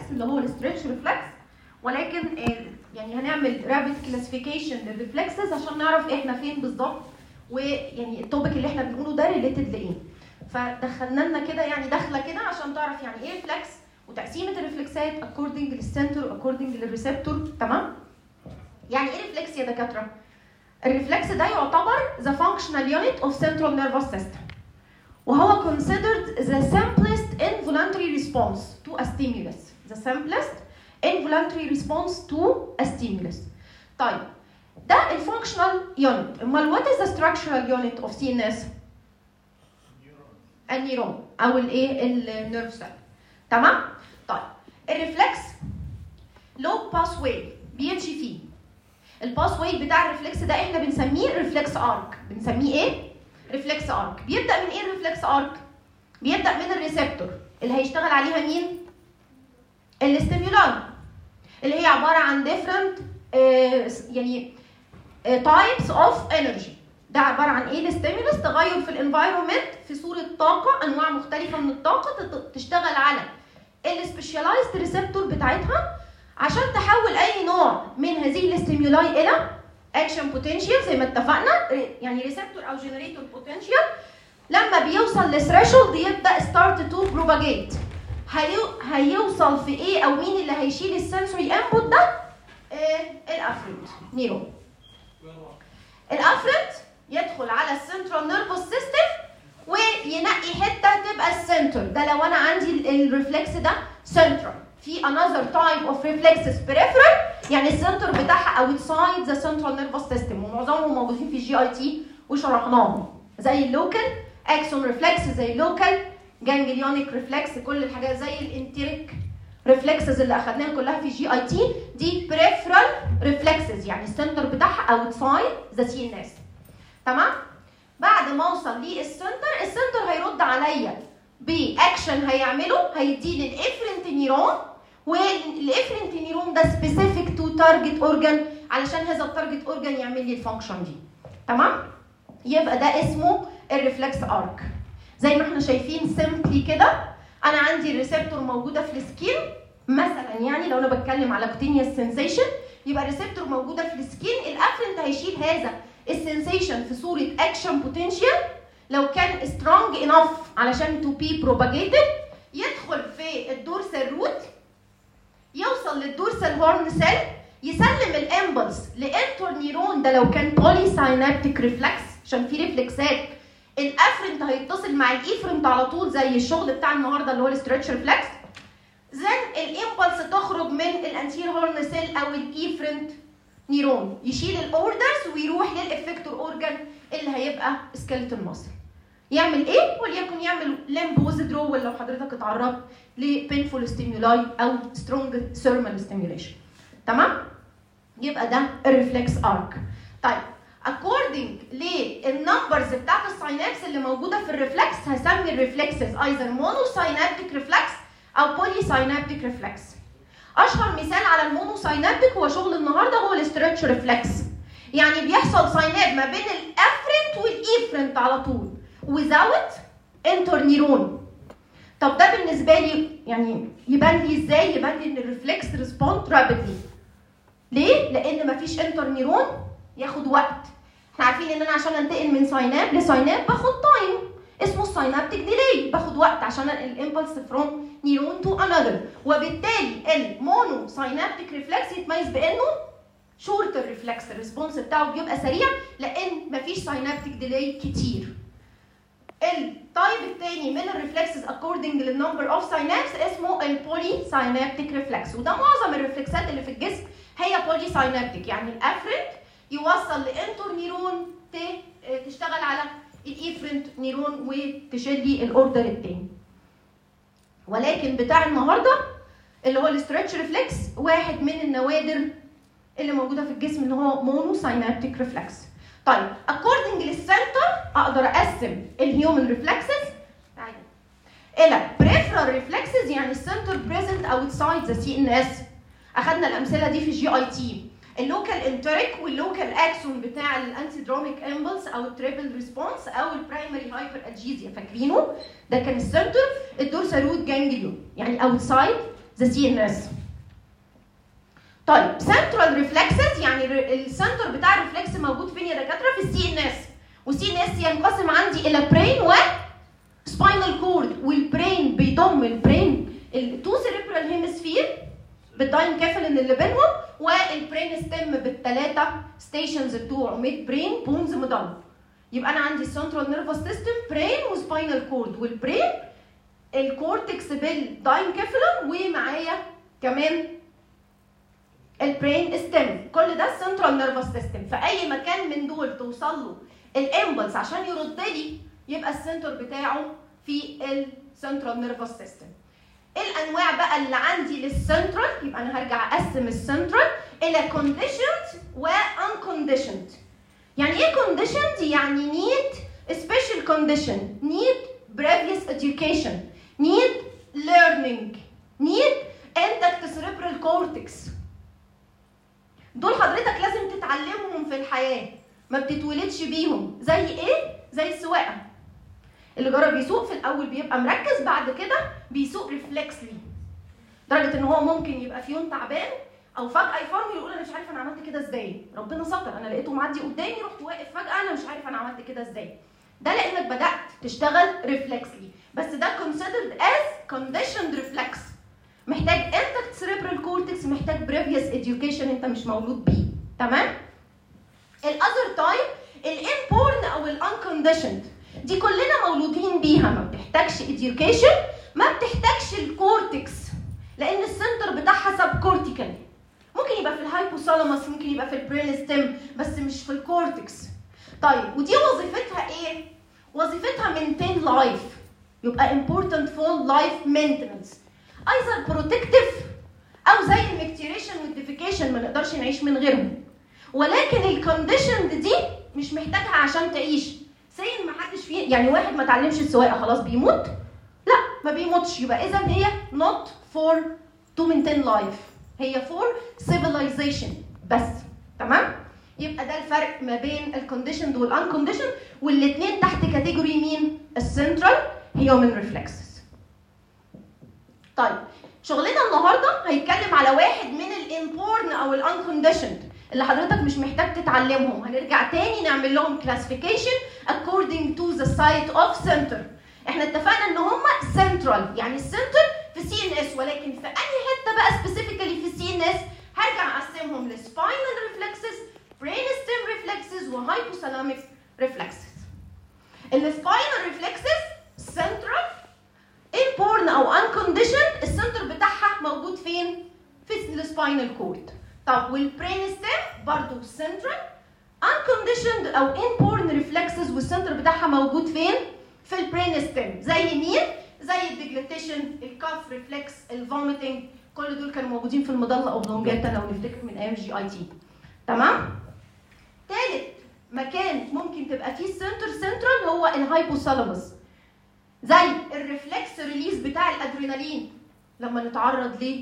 اللي هو الستريتش ريفلكس ولكن آه، يعني هنعمل رابid كلاسيفيكيشن للريفلكسز عشان نعرف احنا فين بالظبط ويعني التوبيك اللي احنا بنقوله ده ريليتد لايه فدخلنا لنا كده يعني داخله كده عشان تعرف يعني ايه ريفلكس وتقسيمه الريفلكسات اكوردنج للسنتر واكوردنج للريسبتور تمام يعني ايه ريفلكس يا دكاتره الريفلكس ده يعتبر the functional unit of central nervous system وهو considered the simplest involuntary response to a stimulus the simplest involuntary response to a stimulus طيب ده الفانكشنال يونت امال what is the structural unit of CNS النيرون او الايه النيرف سيل تمام طيب الريفلكس لو باس واي بيمشي فيه الباس واي بتاع الريفلكس ده احنا بنسميه ريفلكس ارك بنسميه ايه ريفلكس ارك بيبدا من ايه الريفلكس ارك بيبدا من الريسبتور اللي هيشتغل عليها مين الاستيمولان اللي هي عباره عن different آه، يعني تايبس اوف انرجي ده عباره عن ايه الستيمولس تغير في الانفايرمنت في صوره طاقه انواع مختلفه من الطاقه تت- تشتغل على السبيشاليزد ريسبتور بتاعتها عشان تحول اي نوع من هذه الاستيمولاي الى اكشن بوتنشال زي ما اتفقنا يعني ريسبتور او جنريتور بوتنشال لما بيوصل لثريشولد يبدا ستارت تو بروباجيت هيوصل في ايه او مين اللي هيشيل السنسوري انبوت ده آه الافرنت نيرون الافرنت يدخل على السنترال نيرفوس سيستم وينقي حته تبقى السنتر ده لو انا عندي ال- الريفلكس ده سنترال في another type of reflexes peripheral يعني السنتر بتاعها outside the central nervous system ومعظمهم موجودين في الجي اي تي وشرحناهم زي اللوكال اكسون ريفلكس زي اللوكال جانجليونيك ريفلكس كل الحاجات زي الانتريك ريفلكسز اللي اخدناها كلها في جي اي تي دي peripheral ريفلكسز يعني السنتر بتاعها outside the CNS تمام بعد ما اوصل للسنتر السنتر هيرد عليا باكشن هيعمله هيديني الافرنت نيرون والافرنت نيرون ده سبيسيفيك تو تارجت اورجان علشان هذا التارجت اورجان يعمل لي الفانكشن دي تمام يبقى ده اسمه الريفلكس ارك زي ما احنا شايفين سيمبلي كده انا عندي الريسبتور موجوده في السكين مثلا يعني لو انا بتكلم على كوتينيوس سensation يبقى الريسبتور موجوده في السكين الافرنت هيشيل هذا السنسيشن في صوره اكشن بوتنشال لو كان سترونج انف علشان تو بي بروباجيتد يدخل في الدورسال روت يوصل للدورسال هورن سيل يسلم الامبلس لانتر نيرون ده لو كان بولي ساينابتيك ريفلكس عشان في ريفلكسات الافرنت هيتصل مع الايفرنت على طول زي الشغل بتاع النهارده اللي هو الاسترتش ريفلكس زن الامبلس تخرج من الانتير هورن سيل او الايفرنت نيرون يشيل الاوردرز ويروح للافكتور اورجان اللي هيبقى سكيلتون ماسل يعمل ايه وليكن يعمل لمب ويزدرول لو حضرتك اتعرضت لبينفول ستيمولاي او سترونج ثيرمال ستيميوليشن تمام يبقى ده الريفلكس ارك طيب according للنمبرز بتاعت الساينابس اللي موجوده في الريفلكس هسمي الريفلكسز ايذر مونو ساينابتيك ريفلكس او بولي ساينابتيك ريفلكس اشهر مثال على المونو ساينابتيك هو شغل النهارده هو الاسترتش ريفلكس يعني بيحصل سايناب ما بين الافرنت والايفرنت على طول without انترنيرون طب ده بالنسبه لي يعني يبان لي ازاي يبان لي ان الريفلكس ريسبوند رابيدلي ليه لان مفيش انترنيرون ياخد وقت احنا عارفين ان انا عشان انتقل من سايناب لسايناب باخد تايم اسمه الساينابتيك ديلي باخد وقت عشان الامبلس فروم نيرون تو انذر وبالتالي المونو ساينابتيك ريفلكس يتميز بانه شورت الريفلكس الريسبونس بتاعه بيبقى سريع لان مفيش ساينابتيك ديلي كتير التايب الثاني من الريفلكسز اكوردنج للنمبر اوف ساينابس اسمه البولي ساينابتيك ريفلكس وده معظم الريفلكسات اللي في الجسم هي بولي ساينابتيك يعني الافرنت يوصل لانتر نيرون ت- تشتغل على الايفرنت نيرون وتشيل لي الاوردر الثاني ولكن بتاع النهارده اللي هو الاسترتش ريفلكس واحد من النوادر اللي موجوده في الجسم اللي هو مونو ساينابتيك ريفلكس طيب اكوردنج للسنتر اقدر اقسم الهيومن ريفلكسز الى بريفرال ريفلكسز يعني السنتر بريزنت اوتسايد ذا سي ان اس اخذنا الامثله دي في الجي اي تي اللوكال انتريك واللوكال اكسون بتاع الانتيدروميك امبلس او التريبل ريسبونس او البرايمري هايبر ادجيزيا فاكرينه ده كان السنتر الدورسال روت جانجليون يعني اوتسايد ذا سي ان اس طيب سنترال ريفلكسز يعني السنتر بتاع الريفلكس موجود فين يا دكاتره في السي ان اس والسي ان اس ينقسم عندي الى برين و سباينال كورد والبرين بيضم البرين التو سيريبرال هيمسفير بالداينكيفالين اللي بينهم والبرين ستيم بالثلاثه ستيشنز بتوعه ميد برين بونز مضل يبقى انا عندي السنترال نيرفس سيستم برين وسباينال كورد والبرين الكورتكس بالداينكيفالين ومعايا كمان البرين ستيم كل ده السنترال نيرفس سيستم في اي مكان من دول توصل له الامبلس عشان يرد لي يبقى السنتر بتاعه في السنترال نيرفس سيستم الانواع بقى اللي عندي للسنترال يبقى انا هرجع اقسم السنترال الى كونديشند وانكونديشند يعني ايه كونديشند يعني need special condition need previous education need learning need intact cerebral cortex دول حضرتك لازم تتعلمهم في الحياه ما بتتولدش بيهم زي ايه زي السواقه اللي جرب يسوق في الاول بيبقى مركز بعد كده بيسوق ريفلكسلي لدرجه ان هو ممكن يبقى في يوم تعبان او فجاه يفرمل يقول انا مش عارف انا عملت كده ازاي ربنا ستر انا لقيته معدي قدامي رحت واقف فجاه انا مش عارف انا عملت كده ازاي ده لانك بدات تشتغل ريفلكسلي بس ده considered as conditioned reflex محتاج انتكت cerebral cortex محتاج previous education انت مش مولود بيه تمام الاذر تايب الانبورن او الانكونديشند دي كلنا مولودين بيها ما بتحتاجش education ما بتحتاجش الكورتكس لان السنتر بتاعها سب كورتيكال ممكن يبقى في الهايبوثالاموس ممكن يبقى في البرين ستيم بس مش في الكورتكس طيب ودي وظيفتها ايه وظيفتها maintain لايف يبقى important for life maintenance either protective او زي المكتيريشن والديفيكيشن ما نقدرش نعيش من غيرهم ولكن الكونديشن دي مش محتاجها عشان تعيش زي ما حدش فيه يعني واحد ما اتعلمش السواقه خلاص بيموت لا ما بيموتش يبقى اذا هي not for to maintain life هي for civilization بس تمام يبقى ده الفرق ما بين الكونديشند والانكونديشند والاثنين تحت كاتيجوري مين السنترال هيومن ريفلكسز طيب شغلنا النهارده هيتكلم على واحد من الانبورن او الانكونديشند اللي حضرتك مش محتاج تتعلمهم هنرجع تاني نعمل لهم classification according to the site of center احنا اتفقنا ان هم central يعني السنتر في سي ان اس ولكن في اي حته بقى specifically في سي ان اس هرجع اقسمهم لسباينال ريفلكسز برين ستيم ريفلكسز وهايبوثالاميك ريفلكسز السباينال ريفلكسز central inborn او unconditioned السنتر بتاعها موجود فين في السباينال كورد طب والبرين ستيم برضه سنترال unconditioned او inborn reflexes والسنتر بتاعها موجود فين؟ في البرين ستيم زي مين؟ زي الديجليتيشن الكاف ريفلكس الفوميتنج كل دول كانوا موجودين في المضله اوبلونجاتا لو نفتكر من ايام جي اي تي تمام؟ تالت مكان ممكن تبقى فيه السنتر سنترال هو الهايبوثالاموس زي الريفلكس ريليز بتاع الادرينالين لما نتعرض ل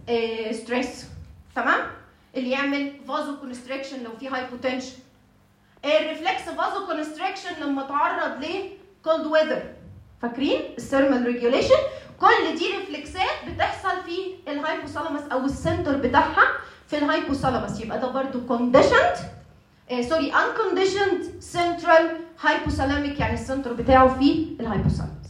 ستريس تمام؟ اللي يعمل فازو كونستريكشن لو في هايبوتنشن الريفلكس فازو كونستريكشن لما تعرض ل كولد ويذر فاكرين الثيرمال ريجوليشن كل دي ريفلكسات بتحصل في الهايبوثالاموس او السنتر بتاعها في الهايبوثالاموس يبقى ده برضو كونديشند سوري unconditioned سنترال hypothalamic يعني السنتر بتاعه في الهايبوثالاموس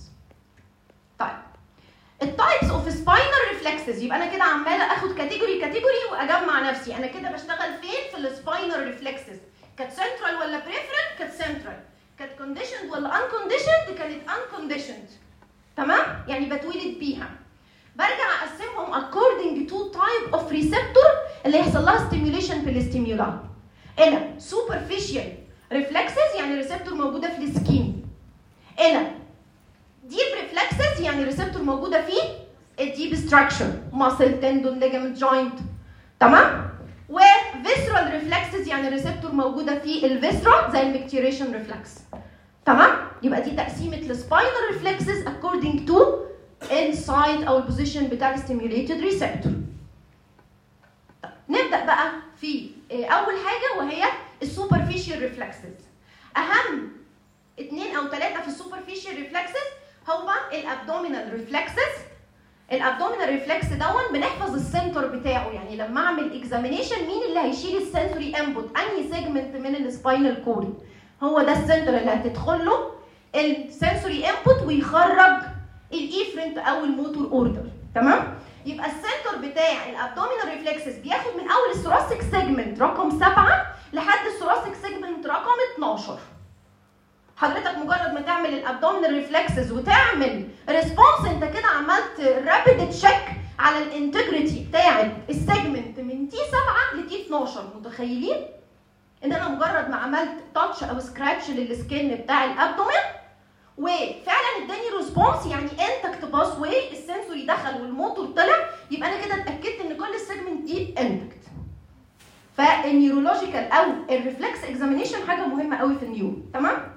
طيب التايبس اوف سباينال ريفلكسز يبقى انا كده عماله اخد كاتيجوري كاتيجوري واجمع نفسي انا كده بشتغل فين في السباينال ريفلكسز كانت سنترال ولا بريفرال كانت سنترال كانت كونديشند ولا unconditioned كانت unconditioned تمام يعني بتولد بيها برجع اقسمهم according to type of receptor اللي يحصل لها stimulation في الاستيمولا الى superficial reflexes يعني ريسبتور موجوده في السكين الى deep reflexes يعني ريسبتور موجوده في الديب structure muscle tendon ligament joint تمام و visceral reflexes يعني ريسبتور موجوده في الفيسرا زي المكتيريشن ريفلكس تمام يبقى دي تقسيمه السباينال ريفلكسز according to inside او البوزيشن بتاع الستيميوليتد ريسبتور نبدا بقى في اول حاجه وهي السوبرفيشال ريفلكسز اهم اثنين او ثلاثه في السوبرفيشال ريفلكسز هما الابدومينال ريفلكسز الابدومينال ريفلكس دون بنحفظ السنتر بتاعه يعني لما اعمل اكزامينيشن مين اللي هيشيل السنسوري انبوت انهي سيجمنت من السباينال كورد هو ده السنتر اللي هتدخل له السنسوري انبوت ويخرج الايفرنت او الموتور اوردر تمام يبقى السنتر بتاع الابدومينال ريفلكسز بياخد من اول الثوراسيك سيجمنت رقم 7 لحد الثوراسيك سيجمنت رقم 12 حضرتك مجرد ما تعمل الابدومينال ريفلكسز وتعمل ريسبونس انت كده عملت رابيد تشيك على الانتجريتي بتاعت السيجمنت من تي 7 لتي 12 متخيلين ان انا مجرد ما عملت تاتش او سكراتش للسكين بتاع الابدومين وفعلا اداني ريسبونس يعني انتكت باس واي السنسوري دخل والموتور طلع يبقى انا كده اتاكدت ان كل السيجمنت دي انتكت فالنيورولوجيكال او الريفلكس اكزامينيشن حاجه مهمه قوي في النيو تمام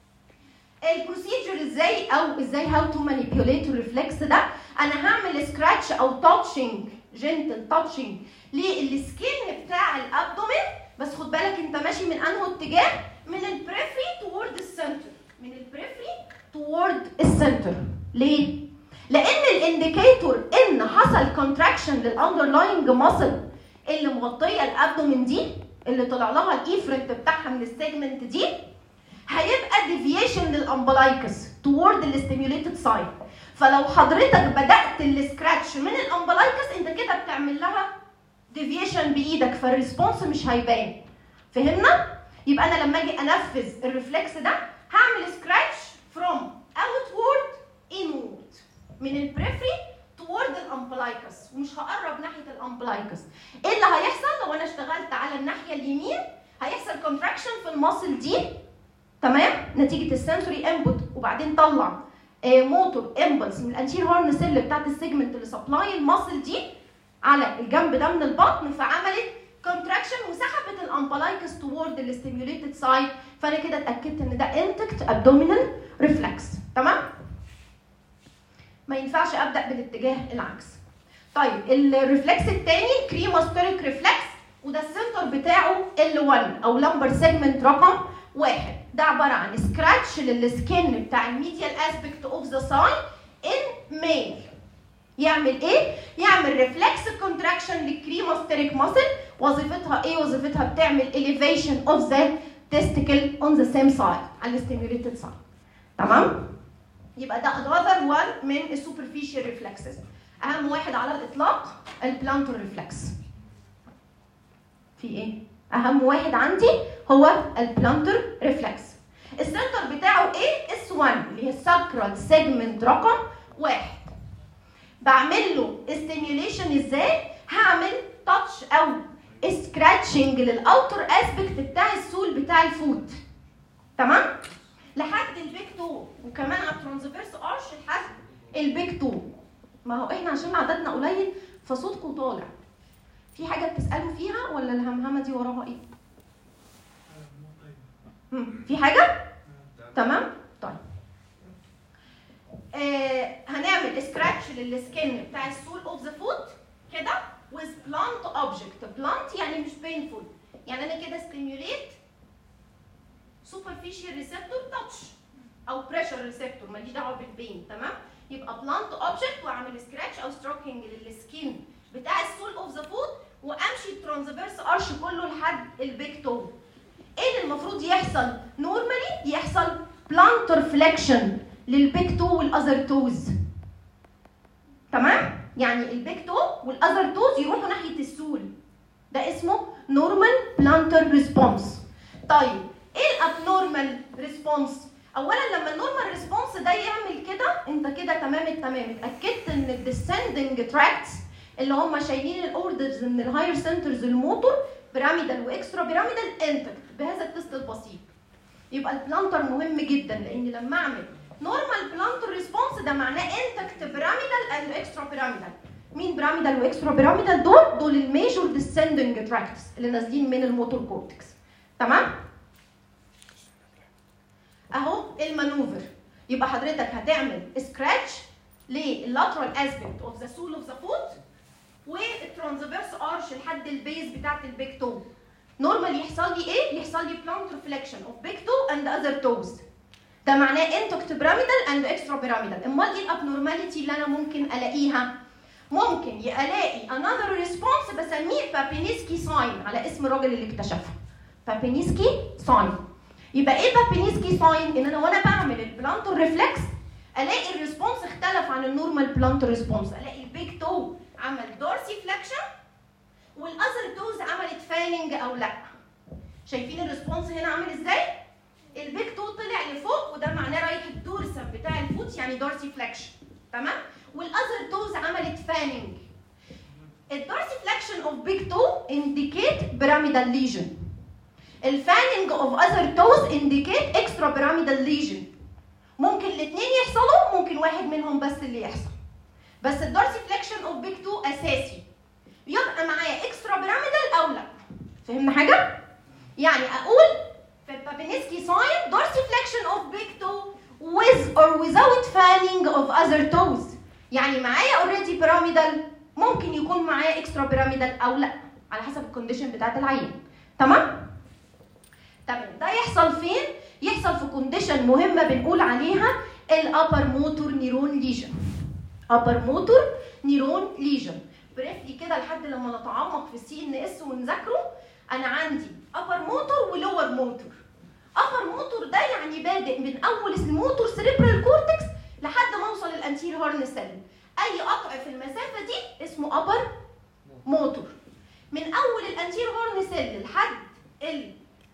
البروسيجر ازاي او ازاي هاو تو مانيبيوليت الريفلكس ده انا هعمل سكراتش او تاتشنج جنتل تاتشنج للسكين بتاع الابدومين بس خد بالك انت ماشي من انه اتجاه من البريفري تورد السنتر من البريفري تورد السنتر ليه لان الانديكيتور ان حصل كونتراكشن للاندرلاينج ماسل اللي مغطيه الابدومين دي اللي طلع لها الايفرنت بتاعها من السيجمنت دي هيبقى ديفيشن للامبلايكس تورد الاستيميوليتد سايد فلو حضرتك بدات السكراتش من الامبلايكس انت كده بتعمل لها ديفيشن بايدك فالريسبونس مش هيبان فهمنا يبقى انا لما اجي انفذ الريفلكس ده هعمل سكراتش فروم outward inward من البريفري تورد الامبلايكس ومش هقرب ناحيه الامبلايكس ايه اللي هيحصل لو انا اشتغلت على الناحيه اليمين هيحصل كونتراكشن في الماسل دي تمام نتيجه السنسوري انبوت وبعدين طلع موتور امبلس من الانتير هورن سيل بتاعت السيجمنت اللي سبلاي الماسل دي على الجنب ده من البطن فعملت كونتراكشن وسحبت الامبلايكس تورد الاستيميوليتد سايد فانا كده اتاكدت ان ده انتكت ابدومينال ريفلكس تمام ما ينفعش ابدا بالاتجاه العكس طيب الريفلكس الثاني كريماستريك ريفلكس وده السنتر بتاعه ال1 او لمبر سيجمنت رقم واحد ده عباره عن سكراتش للسكن بتاع الميديال اسبكت اوف ذا ساين ان ميل يعمل ايه؟ يعمل ريفلكس كونتراكشن للكريماستريك ماسل وظيفتها ايه؟ وظيفتها بتعمل elevation of the testicle on the same side على الستيميوليتد سايد تمام؟ يبقى ده another one من السوبرفيشال ريفلكسز اهم واحد على الاطلاق البلانتر ريفلكس في ايه؟ اهم واحد عندي هو البلانتر ريفلكس السنتر بتاعه ايه؟ اس 1 اللي هي الساكرال سيجمنت رقم واحد بعمل له استيميوليشن ازاي؟ هعمل تاتش او سكراتشنج للاوتر اسبكت بتاع السول بتاع الفوت تمام؟ لحد البيك تو وكمان على الترانسفيرس ارش لحد البيك تو ما هو احنا عشان عددنا قليل فصوتكم طالع في حاجه بتسالوا فيها ولا الهمهمه دي وراها ايه؟ هم، في حاجه؟ تمام؟ طيب آه هنعمل سكراتش للسكن بتاع السول اوف ذا فوت كده with blunt object blunt يعني مش painful يعني انا كده stimulate superficial receptor touch او pressure receptor ماليش دعوه بالبين تمام يبقى blunt object واعمل سكراتش او ستروكينج للسكين بتاع السول اوف ذا فوت وامشي الترانسفيرس ارش كله لحد البيك تو ايه اللي المفروض يحصل نورمالي يحصل بلانتر فليكشن للبيك تو والاذر توز تمام يعني البيك تو والاذر توز يروحوا ناحيه السول ده اسمه نورمال بلانتر ريسبونس طيب ايه الابنورمال ريسبونس اولا لما النورمال ريسبونس ده يعمل كده انت كده تمام التمام اتاكدت ان الديسندنج تراكتس اللي هم شايلين الاوردرز من الهاير سنترز الموتور بيراميدال واكسترا بيراميدال انتكت بهذا التست البسيط يبقى البلانتر مهم جدا لان لما اعمل نورمال بلانتر ريسبونس ده معناه انتكت بيراميدال اند اكسترا بيراميدال مين بيراميدال واكسترا بيراميدال دول دول الميجور ديسندنج تراكتس اللي نازلين من الموتور كورتكس تمام اهو المانوفر يبقى حضرتك هتعمل سكراتش لللاترال اسبكت اوف ذا سول اوف ذا فوت والترانسفيرس ارش لحد البيز بتاعت البيك تو نورمال يحصل لي ايه يحصل لي بلانت ريفليكشن اوف بيك تو اند اذر توز ده معناه انتكت بيراميدال اند اكسترا بيراميدال امال ايه الابنورماليتي اللي انا ممكن الاقيها ممكن الاقي another ريسبونس بسميه بابينيسكي ساين على اسم الراجل اللي اكتشفه بابينيسكي ساين يبقى ايه بابينيسكي ساين ان انا وانا بعمل البلانتور ريفلكس الاقي الريسبونس اختلف عن النورمال بلانتور ريسبونس الاقي البيج تو عمل دورسي فليكشن والاذر توز عملت فاننج او لا شايفين الريسبونس هنا عامل ازاي البيج تو طلع لفوق وده معناه رايح الدورسم بتاع الفوت يعني دورسي فليكشن تمام والاذر توز عملت فاننج الدورسي فليكشن اوف بيج تو انديكيت بيراميدال ليجن الفاننج اوف اذر توز انديكيت اكسترا بيراميدال ليجن ممكن الاثنين يحصلوا ممكن واحد منهم بس اللي يحصل بس الدورسي فليكشن اوف بيج 2 اساسي يبقى معايا اكسترا بيراميدال او لا فهمنا حاجه يعني اقول في البابينسكي ساين دورسي فليكشن اوف بيج 2 with or without fanning of other toes يعني معايا اوريدي بيراميدال ممكن يكون معايا اكسترا بيراميدال او لا على حسب الكونديشن بتاعت العين تمام تمام ده يحصل فين يحصل في كونديشن مهمه بنقول عليها الابر موتور نيرون ليجن ابر موتور نيرون ليجن بريفلي كده لحد لما نتعمق في السي ان اس ونذاكره انا عندي ابر موتور ولور موتور ابر موتور ده يعني بادئ من اول الموتور سريبرال كورتكس لحد ما اوصل الانتير هورن سيل اي قطع في المسافه دي اسمه ابر موتور من اول الانتير هورن سيل لحد ال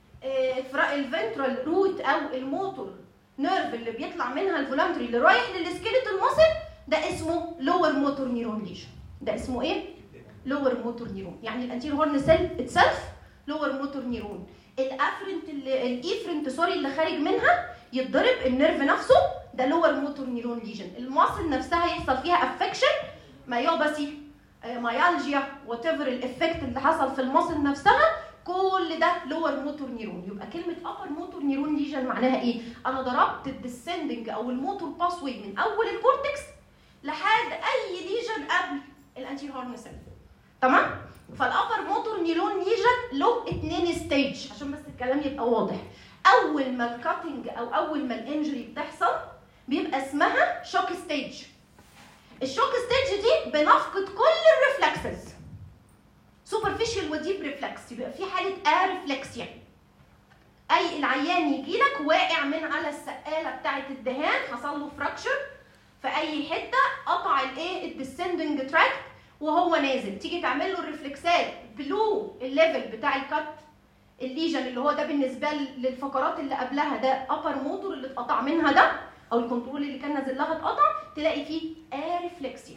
الفنترال روت او الموتور نيرف اللي بيطلع منها الفولانتري اللي رايح للسكيلتال ماسل ده اسمه لور موتور نيرون ليجن ده اسمه ايه لور موتور نيرون يعني الانتير هورن سيل اتسلف لور موتور نيرون الافرنت اللي الايفرنت سوري اللي خارج منها يتضرب النيرف نفسه ده لور موتور نيرون ليجن الماسل نفسها يحصل فيها افكشن مايوباسي مايالجيا وات ايفر الافكت اللي حصل في الماسل نفسها كل ده لور موتور نيرون يبقى كلمه ابر موتور نيرون ليجن معناها ايه انا ضربت الديسندنج او الموتور باسوي من اول الكورتكس لحد اي ليجن قبل الانتير هورن سيل تمام فالابر موتور نيرون ليجن له اتنين ستيج عشان بس الكلام يبقى واضح اول ما الكاتنج او اول ما الانجري بتحصل بيبقى اسمها شوك ستيج الشوك ستيج دي بنفقد كل الريفلكسز سوبرفيشال وديب ريفلكس يبقى في حاله ارفلكسيا اي العيان يجي لك واقع من على السقاله بتاعه الدهان حصل له فراكشر في اي حته قطع الايه الديسندنج تراكت وهو نازل تيجي تعمل له الريفلكسات بلو الليفل بتاع الكات الليجن اللي هو ده بالنسبه للفقرات اللي قبلها ده ابر موتور اللي اتقطع منها ده او الكنترول اللي كان نازل لها اتقطع تلاقي فيه ارفلكسيا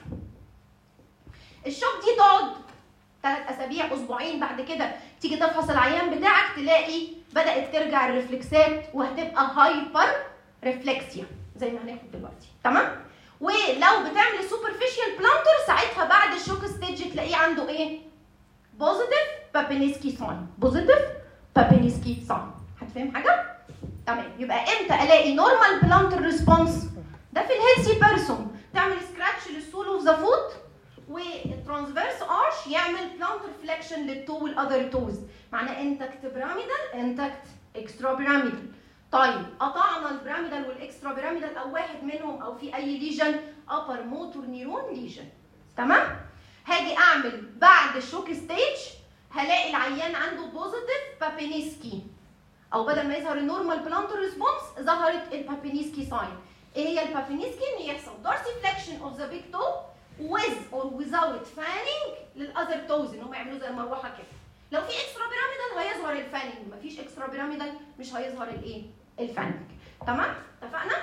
الشوك دي تقعد ثلاث اسابيع اسبوعين بعد كده تيجي تفحص العيان بتاعك تلاقي بدات ترجع الريفلكسات وهتبقى هايبر ريفلكسيا زي ما هناخد دلوقتي تمام ولو بتعمل سوبرفيشال بلانتر ساعتها بعد الشوك ستيج تلاقيه عنده ايه بوزيتيف بابينسكي ساين بوزيتيف بابينسكي ساين هتفهم حاجه تمام يبقى امتى الاقي نورمال بلانتر ريسبونس ده في الهيلثي بيرسون تعمل سكراتش للسول اوف ذا فوت والترانسفيرس ارش يعمل بلانتر فليكشن للتو والاذر توز معناه انتكت بيراميدال انتكت اكسترا بيراميدال طيب قطعنا البيراميدال والاكسترا بيراميدال او واحد منهم او في اي ليجن ابر موتور نيرون ليجن تمام هاجي اعمل بعد الشوك ستيج هلاقي العيان عنده بوزيتيف بابينيسكي او بدل ما يظهر النورمال بلانتر ريسبونس ظهرت البابينيسكي ساين ايه هي البابينيسكي ان يحصل دورسي فليكشن اوف ذا بيج تو with or without fanning للاذر توز ان هم يعملوا زي المروحه كده لو في اكسترا بيراميدال هيظهر الفاننج مفيش اكسترا بيراميدال مش هيظهر الايه الفاننج تمام اتفقنا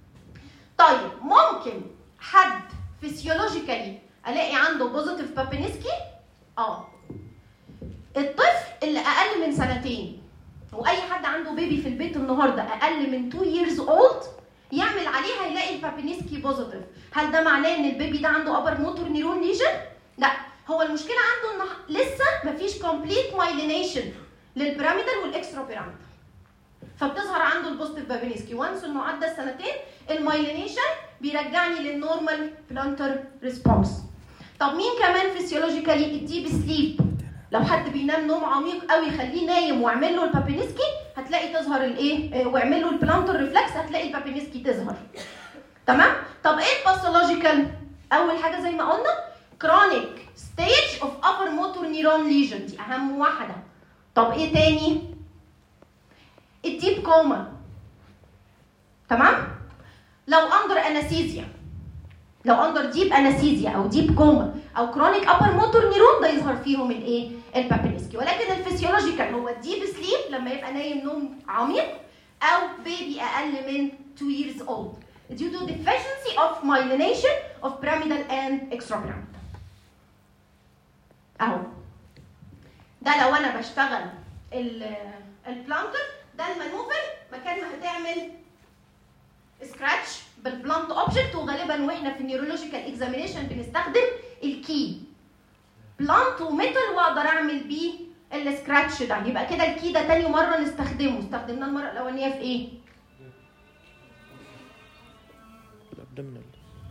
طيب ممكن حد فيسيولوجيكالي الاقي عنده بوزيتيف بابينسكي اه الطفل اللي اقل من سنتين واي حد عنده بيبي في البيت النهارده اقل من 2 years old يعمل عليها يلاقي البابينسكي بوزيتيف هل ده معناه ان البيبي ده عنده ابر موتور نيرون ليجن لا هو المشكله عنده ان لسه مفيش كومبليت مايلينيشن للبيراميدال والاكسترا بيراميدال فبتظهر عنده البوزيتيف بابينسكي وانس انه عدى السنتين المايلينيشن بيرجعني للنورمال بلانتر ريسبونس طب مين كمان فيسيولوجيكالي الديب سليب لو حد بينام نوم عميق قوي يخليه نايم واعمل له البابينسكي هتلاقي تظهر الايه آه، واعمل له البلانتر ريفلكس هتلاقي البابينسكي تظهر تمام طب ايه الباثولوجيكال اول حاجه زي ما قلنا كرونيك ستيج اوف upper motor neuron lesion دي اهم واحده طب ايه تاني الديب كوما تمام لو اندر انستيزيا لو اندر ديب انستيزيا او ديب كوما او كرونيك ابر موتور نيرون ده يظهر فيهم الايه البابيلسكي ولكن الفسيولوجيكال هو الديب سليب لما يبقى نايم نوم عميق او بيبي اقل من 2 years old due to deficiency of myelination of pyramidal and extrapyramidal اهو ده لو انا بشتغل ال- البلانتر ده المانوفر مكان ما هتعمل سكراتش بالبلانت اوبجكت وغالبا واحنا في النيورولوجيكال اكزامينيشن بنستخدم الكي بلانت وميتال واقدر اعمل بيه السكراتش ده يبقى كده الكي ده تاني مره نستخدمه استخدمناه المره الاولانيه في ايه الابدومينال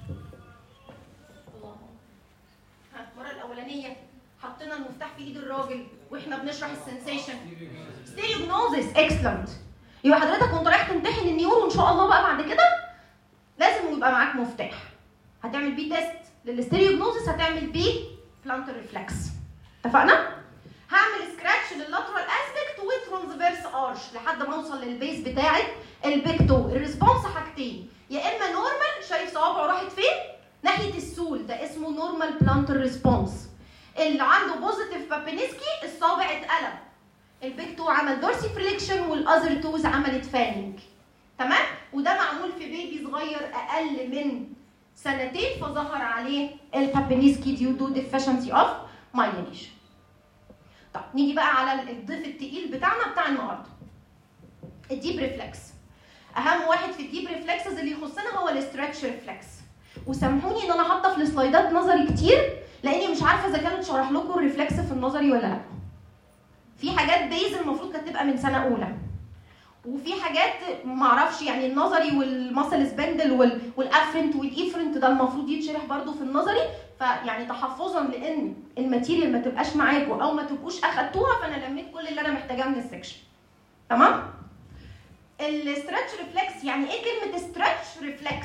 ها، المره الاولانيه حطينا المفتاح في ايد الراجل واحنا بنشرح السنسيشن ستيريوجنوزيس اكسلنت يبقى حضرتك وانت رايح تمتحن النيورو ان شاء الله بقى بعد كده لازم يبقى معاك مفتاح هتعمل بيه تيست للستيريوجنوزيس هتعمل بيه بلانتر ريفلكس اتفقنا هعمل سكراتش لللاترال اسبكت وترانسفيرس ارش لحد ما اوصل للبيس بتاعه البيكتو الريسبونس حاجتين يا اما نورمال شايف صوابعه راحت فين ناحيه السول ده اسمه نورمال بلانتر ريسبونس اللي عنده بوزيتيف بابينسكي الصابع اتقلب البيج تو عمل دورسي فريكشن والاذر توز عملت فانينج تمام وده معمول في بيبي صغير اقل من سنتين فظهر عليه البابينسكي ديو تو ديفيشنسي اوف مايلينيشن طب نيجي بقى على الضيف التقيل بتاعنا بتاع النهارده الديب ريفلكس اهم واحد في الديب ريفلكسز اللي يخصنا هو الاسترتش ريفلكس وسامحوني ان انا حاطه في السلايدات نظري كتير لاني مش عارفه اذا كانت شرح لكم الريفلكس في النظري ولا لا في حاجات بيز المفروض كانت تبقى من سنه اولى وفي حاجات معرفش يعني النظري والماسل سبندل وال- والافرنت والايفرنت ده المفروض يتشرح برضو في النظري فيعني تحفظا لان الماتيريال ما تبقاش معاكم او ما تبقوش اخدتوها فانا لميت كل اللي انا محتاجاه من السكشن تمام الاسترتش ريفلكس يعني ايه كلمه استرتش ريفلكس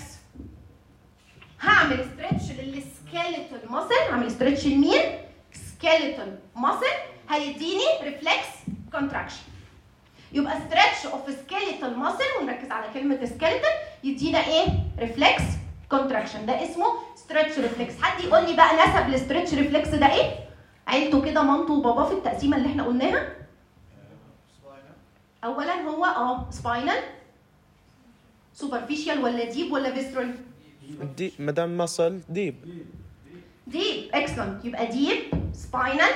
هعمل ستريتش للسكيلتال ماسل هعمل ستريتش لمين سكيلتال ماسل هيديني ريفلكس كونتراكشن يبقى ستريتش اوف سكيلتال ماسل ونركز على كلمه سكيلتال يدينا ايه ريفلكس كونتراكشن ده اسمه ستريتش ريفلكس حد يقول لي بقى نسب الستريتش ريفلكس ده ايه عيلته كده مامته وباباه في التقسيمه اللي احنا قلناها اولا هو اه سباينال سوبرفيشال ولا ديب ولا فيسترال دي مدام مصل ديب ديب اكسلنت يبقى ديب سباينال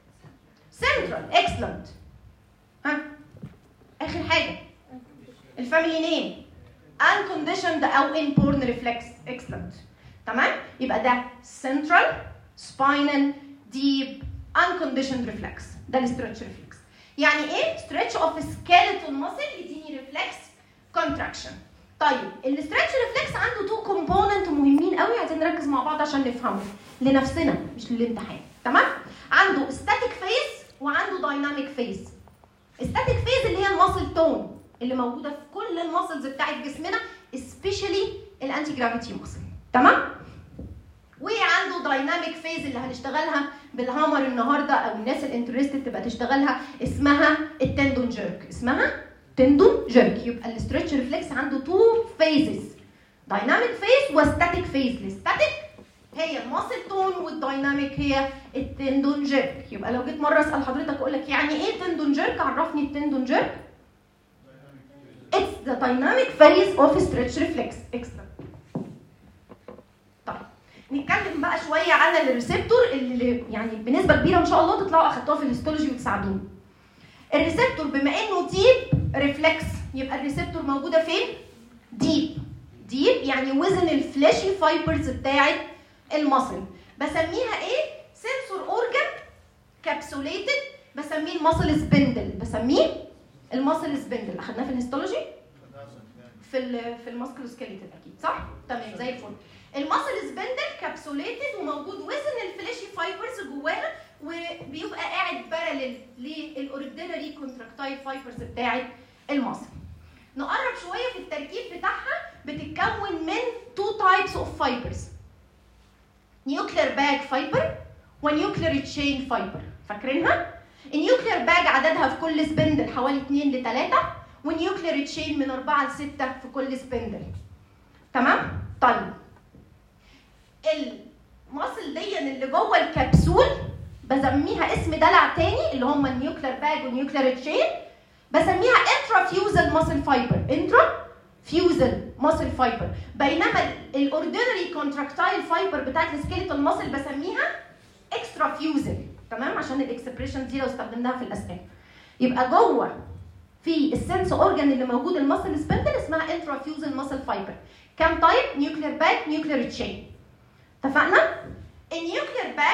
سنترال اكسلنت ها اخر حاجه الفاميلي نيم unconditioned او inborn reflex excellent تمام يبقى ده central spinal deep unconditioned reflex ده الستريتش ريفلكس يعني ايه stretch of skeletal muscle يديني reflex contraction طيب الستريتش ريفلكس عنده تو كومبوننت مهمين قوي عايزين نركز مع بعض عشان نفهمه لنفسنا مش للامتحان تمام عنده ستاتيك فيز وعنده دايناميك فيز ستاتيك فيز اللي هي الماسل تون اللي موجوده في كل الماسلز بتاعت جسمنا سبيشالي الانتي جرافيتي ماسل تمام وعنده دايناميك فيز اللي هنشتغلها بالهامر النهارده او الناس الانترستد تبقى تشتغلها اسمها التندون جيرك اسمها تندون جيرك يبقى الاسترتش ريفلكس عنده تو فيزز دايناميك فيز وستاتيك فيز الستاتيك هي الماسل تون والدايناميك هي التندون جيرك يبقى لو جيت مره اسال حضرتك اقول لك يعني ايه تندون جيرك عرفني التندون جيرك It's the dynamic phase of stretch reflex. Excellent. طيب نتكلم بقى شويه عن الريسبتور اللي يعني بنسبه كبيره ان شاء الله تطلعوا اخدتوها في الهيستولوجي وتساعدوني. الريسبتور بما انه ديب ريفلكس يبقى الريسبتور موجوده فين؟ ديب. ديب يعني وزن الفلاشي فايبرز بتاعت المصل. بسميها ايه؟ سنسور اورجان كابسوليتد بسميه المصل سبندل بسميه المصل سبندل اخدناه في الهيستولوجي في ال في الماسكلو سكيليتد اكيد صح تمام زي الفل المصل سبندل كابسوليتد وموجود وزن الفلاشي فايبرز جواها وبيبقى قاعد بارلل للاوردينري كونتراكتايل فايبرز بتاعت المصل نقرب شويه في التركيب بتاعها بتتكون من تو تايبس اوف فايبرز نيوكلير باج فايبر ونيوكلير تشين فايبر فاكرينها النيوكلير باج عددها في كل سبندل حوالي 2 ل 3 ونيوكلير تشين من 4 ل 6 في كل سبندل تمام طيب المصل دي اللي جوه الكبسول بسميها اسم دلع تاني اللي هم النيوكلير باج والنيوكلير تشين بسميها انترا فيوزل ماسل فايبر انترا فيوزل ماسل فايبر بينما الاوردينري كونتراكتايل فايبر بتاعت السكيلتال ماسل بسميها اكسترا فيوزل تمام عشان الاكسبريشن دي لو استخدمناها في الاسئله يبقى جوه في السنس اورجان اللي موجود الماسل سبندل اسمها انترا فيوزل ماسل فايبر كام تايب نيوكلير باك نيوكلير تشين اتفقنا النيوكلير باك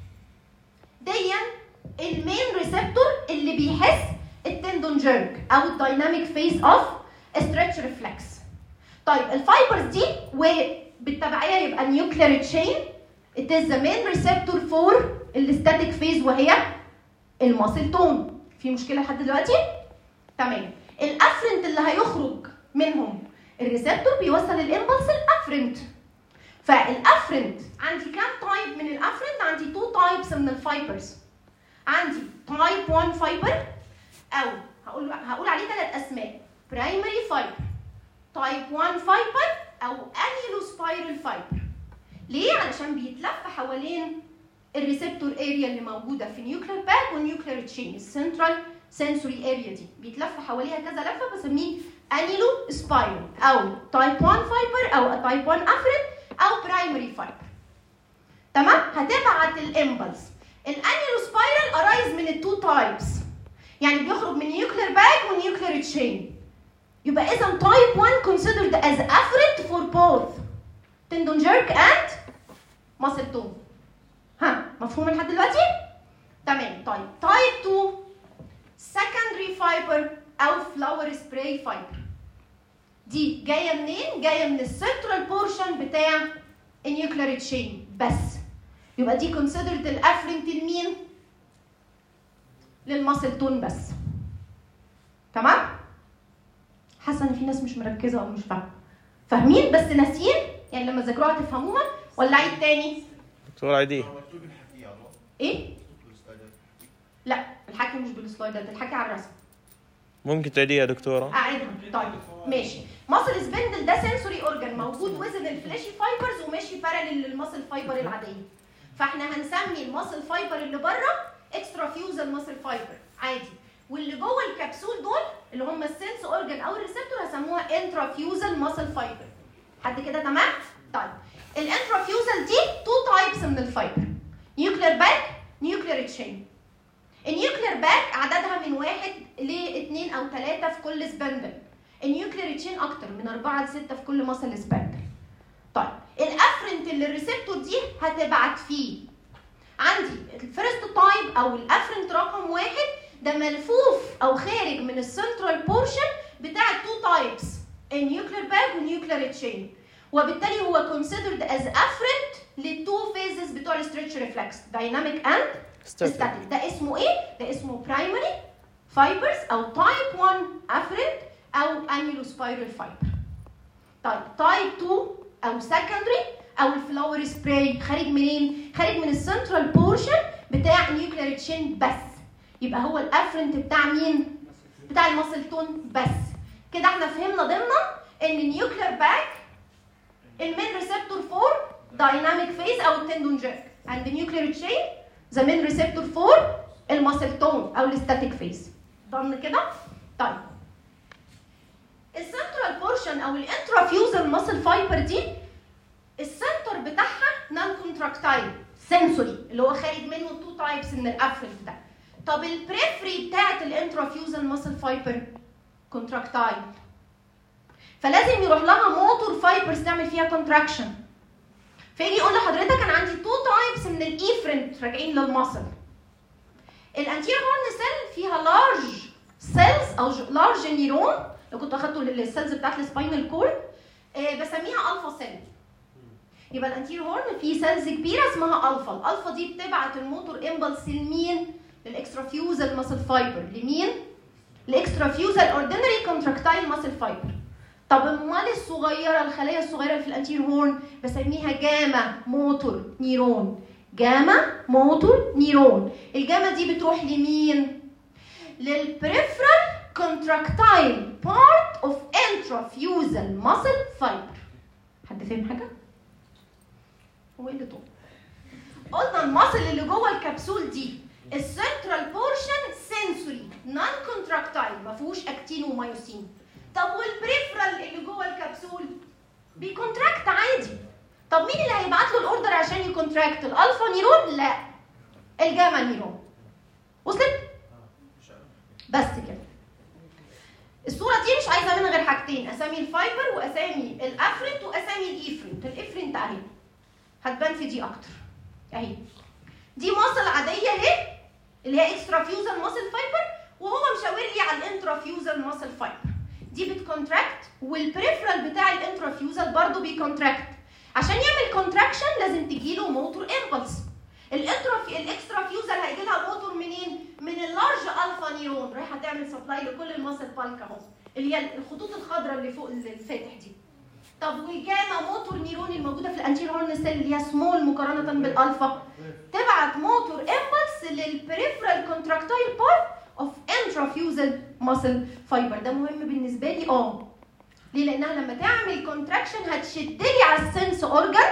دي المين ريسبتور اللي بيحس التندون جيرك او الدايناميك فيز اوف ستريتش ريفلكس طيب الفايبرز دي وبالتبعيه يبقى نيوكلير تشين it is the main receptor for الستاتيك فيز وهي الماسل تون في مشكله لحد دلوقتي تمام الافرنت اللي هيخرج منهم الريسبتور بيوصل الامبلس الافرنت فالافرنت عندي كام تايب من الافرنت عندي تو تايبس من الفايبرز عندي تايب 1 فايبر او هقول هقول عليه ثلاث اسماء برايمري فايبر تايب 1 فايبر او انيلو سبايرال فايبر ليه علشان بيتلف حوالين الريسبتور اريا اللي موجوده في نيوكلير باك والنيوكلير تشين السنترال سنسوري اريا دي بيتلف حواليها كذا لفه بسميه انيلو سبايرال او تايب 1 فايبر او تايب 1 افرين او برايمري فايبر تمام هتبعت الامبلس الانيلو سبايرال ارايز من التو تايبس يعني بيخرج من نيوكلير باك ونيوكلير تشين يبقى اذا تايب 1 considered as afferent for both tendon jerk and muscle tone ها مفهوم لحد دلوقتي تمام طيب تايب 2 secondary fiber او flower spray fiber دي جايه منين جايه من السنترال بورشن بتاع النيوكلير تشين بس يبقى دي considered الافرنت لمين للماسل تون بس تمام حاسه ان في ناس مش مركزه او مش فاهمه فاهمين بس ناسيين يعني لما تذاكروها تفهموها ولا عيد تاني دكتور عيديه مكتوب الحكي يا الله ايه لا الحكي مش بالسلايدات الحكي على الرسم ممكن تعيديها دكتورة اعيدها طيب ماشي ماسل سبندل ده سنسوري اورجان موجود وزن الفلاشي فايبرز وماشي باراليل للماسل فايبر العاديه فاحنا هنسمي الماسل فايبر اللي بره اكسترا فيوزل ماسل فايبر عادي واللي جوه الكبسول دول اللي هم السنس اورجان او الريسبتور هسموها انترا فيوزل ماسل فايبر حد كده تمام طيب الانترا فيوزل دي تو تايبس من الفايبر نيوكلير باك نيوكلير تشين النيوكلير باك عددها من واحد لاثنين او ثلاثه في كل سبندل النيوكلير تشين اكتر من اربعه لسته في كل مصل سبندل طيب الافرنت اللي الريسبتور دي هتبعت فيه عندي الفيرست تايب او الافرنت رقم واحد ده ملفوف او خارج من السنترال بورشن بتاع التو تايبس النيوكلير باك والنيوكلير تشين وبالتالي هو considered as afferent للتو فيزز بتوع الستريتش ريفلكس دايناميك اند ستاتيك ستاتيك ده اسمه ايه؟ ده اسمه برايمري فايبرز او تايب 1 افرنت او انيلو سبايرال فايبر طيب تايب 2 او سكندري او الفلاور سبراي خارج منين؟ خارج من السنترال بورشن بتاع النيوكلير تشين بس يبقى هو الافرنت بتاع مين؟ بتاع الماسل تون بس كده احنا فهمنا ضمنا ان النيوكلير باك المين ريسبتور فور دايناميك فيز او التندون جيرك and the nuclear chain the main receptor for الماسل تون او الستاتيك فيز ضمن كده طيب السنترال بورشن او الانترافيوزال ماسل فايبر دي السنتر بتاعها نون كونتراكتايل سنسوري اللي هو خارج منه تو تايبس من الافرنت ده طب البريفري بتاعت الانترافيوزال ماسل فايبر كونتراكتايل فلازم يروح لها موتور فايبرز تعمل فيها كونتراكشن فيجي يقول لحضرتك انا عندي تو تايبس من الايفرنت راجعين للمصل الانتير هورن سيل فيها لارج سيلز او لارج نيرون لو كنتوا اخدتوا السيلز بتاعت السباينال كورد بسميها الفا سيل يبقى الانتير هورن فيه سيلز كبيره اسمها الفا الالفا دي بتبعت الموتور امبلس لمين للاكسترافيوزال ماسل فايبر لمين الاكسترا فيوزال اوردينري كونتراكتايل ماسل فايبر طب امال الصغيره الخلايا الصغيره اللي في الانتير هورن بسميها جاما موتور نيرون جاما موتور نيرون الجاما دي بتروح لمين للبريفرال كونتراكتايل بارت اوف انترافيوزال ماسل فايبر حد فاهم حاجه هو ايه اللي طول قلنا الماسل اللي جوه الكبسول دي السنترال بورشن سنسوري نون كونتراكتايل ما فيهوش اكتين ومايوسين طب والبريفرال اللي جوه الكبسول بيكونتراكت عادي طب مين اللي هيبعت له الاوردر عشان يكونتراكت الالفا نيرون لا الجاما نيرون وصلت بس كده الصوره دي مش عايزه منها غير حاجتين اسامي الفايبر واسامي الافرنت واسامي الايفرنت الافرنت اهي هتبان في دي اكتر اهي دي ماسل عاديه اهي اللي هي اكسترا فيوزال ماسل فايبر وهو مشاور لي على الانترا فيوزال ماسل فايبر دي بتكونتراكت والبريفرال بتاع الانترا فيوزال برضه بيكونتراكت عشان يعمل كونتراكشن لازم تجي له موتور امبلس الانترا في الاكسترا فيوزال هيجي لها موتور منين؟ من اللارج الفا نيرون رايحه تعمل سبلاي لكل الماسل بالك اهو اللي هي الخطوط الخضراء اللي فوق الفاتح دي طب والجاما موتور نيرون الموجوده في الانتير هورن سيل اللي هي سمول مقارنه بالالفا تبعت موتور امبلس للبريفرال كونتراكتايل بارت اوف انترافيوزال ماسل فايبر ده مهم بالنسبه لي اه ليه لانها لما تعمل كونتراكشن هتشد لي على السنس اورجان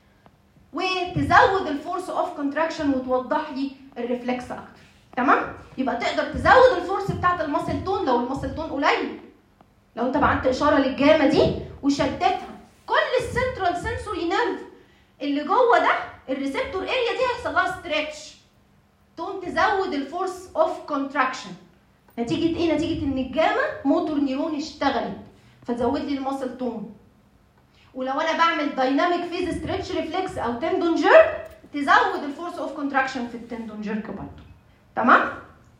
وتزود الفورس اوف كونتراكشن وتوضح لي الريفلكس اكتر تمام يبقى تقدر تزود الفورس بتاعت الماسل تون لو الماسل تون قليل لو انت بعت اشاره للجامه دي وشدتها كل السنترال سنسوري نيرف اللي جوه ده الريسبتور اريا دي هيحصل لها ستريتش تقوم تزود الفورس اوف كونتراكشن نتيجه ايه نتيجه ان الجاما موتور نيرون اشتغلت فتزود لي الماسل تون ولو انا بعمل دايناميك فيز ستريتش ريفلكس او تندون جيرك تزود الفورس اوف كونتراكشن في التندون جيرك برضه تمام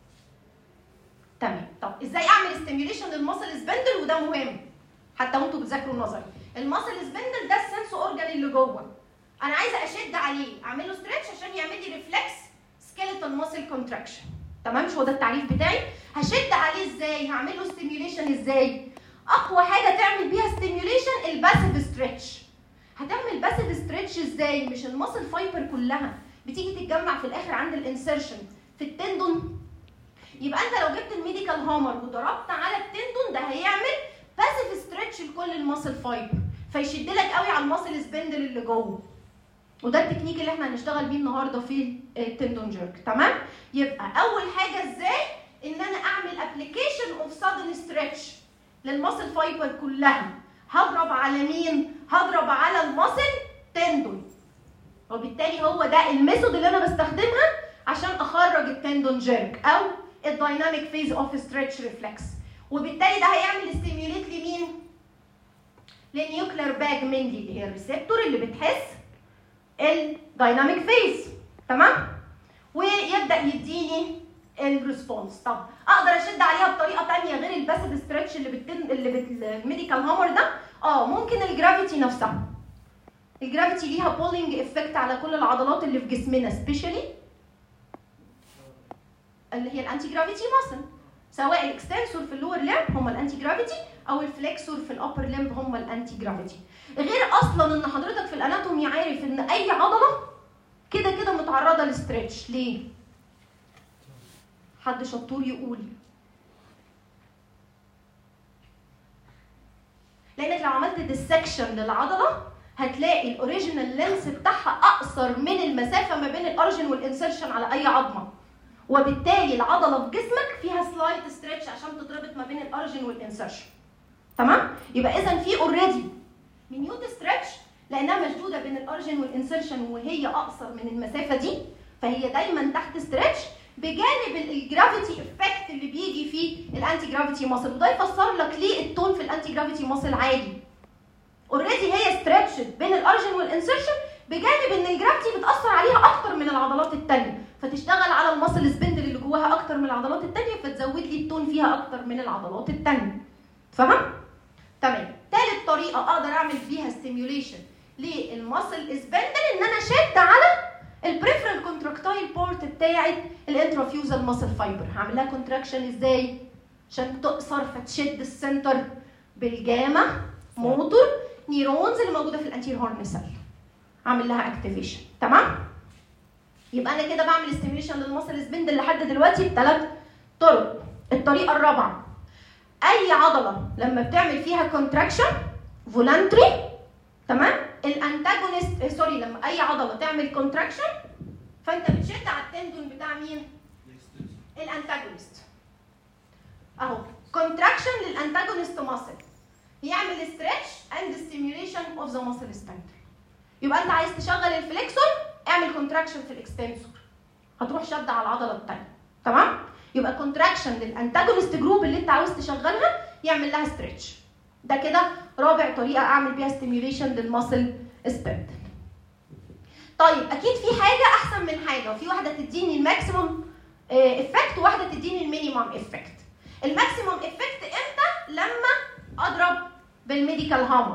تمام طب ازاي اعمل ستيميوليشن للماسل سبندل وده مهم حتى وانتوا بتذاكروا نظري الماسل سبندل ده السنس اورجان اللي جوه انا عايزه اشد عليه اعمل له ستريتش عشان يعمل لي ريفلكس سكيلتال ماسل كونتراكشن تمام مش هو ده التعريف بتاعي هشد عليه ازاي هعمل له ستيميوليشن ازاي اقوى حاجه تعمل بيها ستيميوليشن الباسيف ستريتش هتعمل باسيف ستريتش ازاي مش الماسل فايبر كلها بتيجي تتجمع في الاخر عند الانسرشن في التندون يبقى انت لو جبت الميديكال هامر وضربت على التندون ده هيعمل باسيف ستريتش لكل الماسل فايبر فيشد لك قوي على الماسل سبندل اللي جوه وده التكنيك اللي احنا هنشتغل بيه النهارده في التندون جيرك تمام يبقى اول حاجه ازاي ان انا اعمل ابلكيشن اوف سادن ستريتش للماسل فايبر كلها هضرب على مين هضرب على الماسل تندون وبالتالي هو ده الميثود اللي انا بستخدمها عشان اخرج التندون جيرك او الدايناميك فيز اوف ستريتش ريفلكس وبالتالي ده هيعمل ستيميوليت لمين للنيوكلير باج مينلي اللي هي الريسبتور اللي بتحس الدايناميك فيز تمام ويبدا يديني الريسبونس طب اقدر اشد عليها بطريقه ثانيه غير الباسيف ستريتش اللي بتن... اللي بت... الميديكال هامر ده اه ممكن الجرافيتي نفسها الجرافيتي ليها بولينج افكت على كل العضلات اللي في جسمنا سبيشالي اللي هي الانتي جرافيتي ماسل سواء الاكستنسور في اللور ليمب هم الانتي جرافيتي او الفليكسور في الابر ليمب هم الانتي جرافيتي غير اصلا ان حضرتك في الاناتومي عارف ان اي عضله كده كده متعرضه لستريتش ليه حد شطور يقول لانك لو عملت ديسكشن للعضله هتلاقي الاوريجينال لينس بتاعها اقصر من المسافه ما بين الارجن والانسرشن على اي عظمه وبالتالي العضله في جسمك فيها سلايد ستريتش عشان تتربط ما بين الارجن والانسرشن تمام يبقى اذا في اوريدي مينيوت ستريتش لانها مشدوده بين الارجن والانسرشن وهي اقصر من المسافه دي فهي دايما تحت ستريتش بجانب الجرافيتي افكت اللي بيجي في الانتي جرافيتي ماسل وده يفسر لك ليه التون في الانتي جرافيتي ماسل عالي اوريدي هي ستريتشد بين الارجن والانسرشن بجانب ان الجرافيتي بتاثر عليها اكتر من العضلات الثانيه فتشتغل على الماسل سبندل اللي جواها اكتر من العضلات الثانيه فتزود لي التون فيها اكتر من العضلات الثانيه فاهم تمام ثالث طريقه اقدر اعمل بيها ستيميوليشن للماسل سبندل ان انا شد على البريفرال كونتراكتايل بورت بتاعت الانترافيوزال ماسل فايبر هعمل لها كونتراكشن ازاي عشان تقصر فتشد السنتر بالجاما موتور نيرونز اللي موجوده في الانتير هورن سيل اعمل لها اكتيفيشن تمام يبقى انا كده بعمل ستيميوليشن للمسل سبندل لحد دلوقتي بثلاث طرق الطريقه الرابعه اي عضله لما بتعمل فيها كونتراكشن فولانتري تمام الانتاجونست سوري لما اي عضله تعمل كونتراكشن فانت بتشد على التندون بتاع مين الانتاجونست اهو كونتراكشن للانتاجونست ماسل يعمل ستريتش اند ستيميوليشن اوف ذا ماسل سبندل يبقى انت عايز تشغل الفليكسور اعمل كونتراكشن في الاكستنسور هتروح شد على العضله الثانيه تمام يبقى كونتراكشن للانتاجونست جروب اللي انت عاوز تشغلها يعمل لها ستريتش ده كده رابع طريقه اعمل بيها ستيميوليشن للماسل سبندل طيب اكيد في حاجه احسن من حاجه وفي واحده تديني الماكسيموم افكت وواحده تديني المينيمم افكت الماكسيموم افكت امتى لما اضرب بالميديكال هامر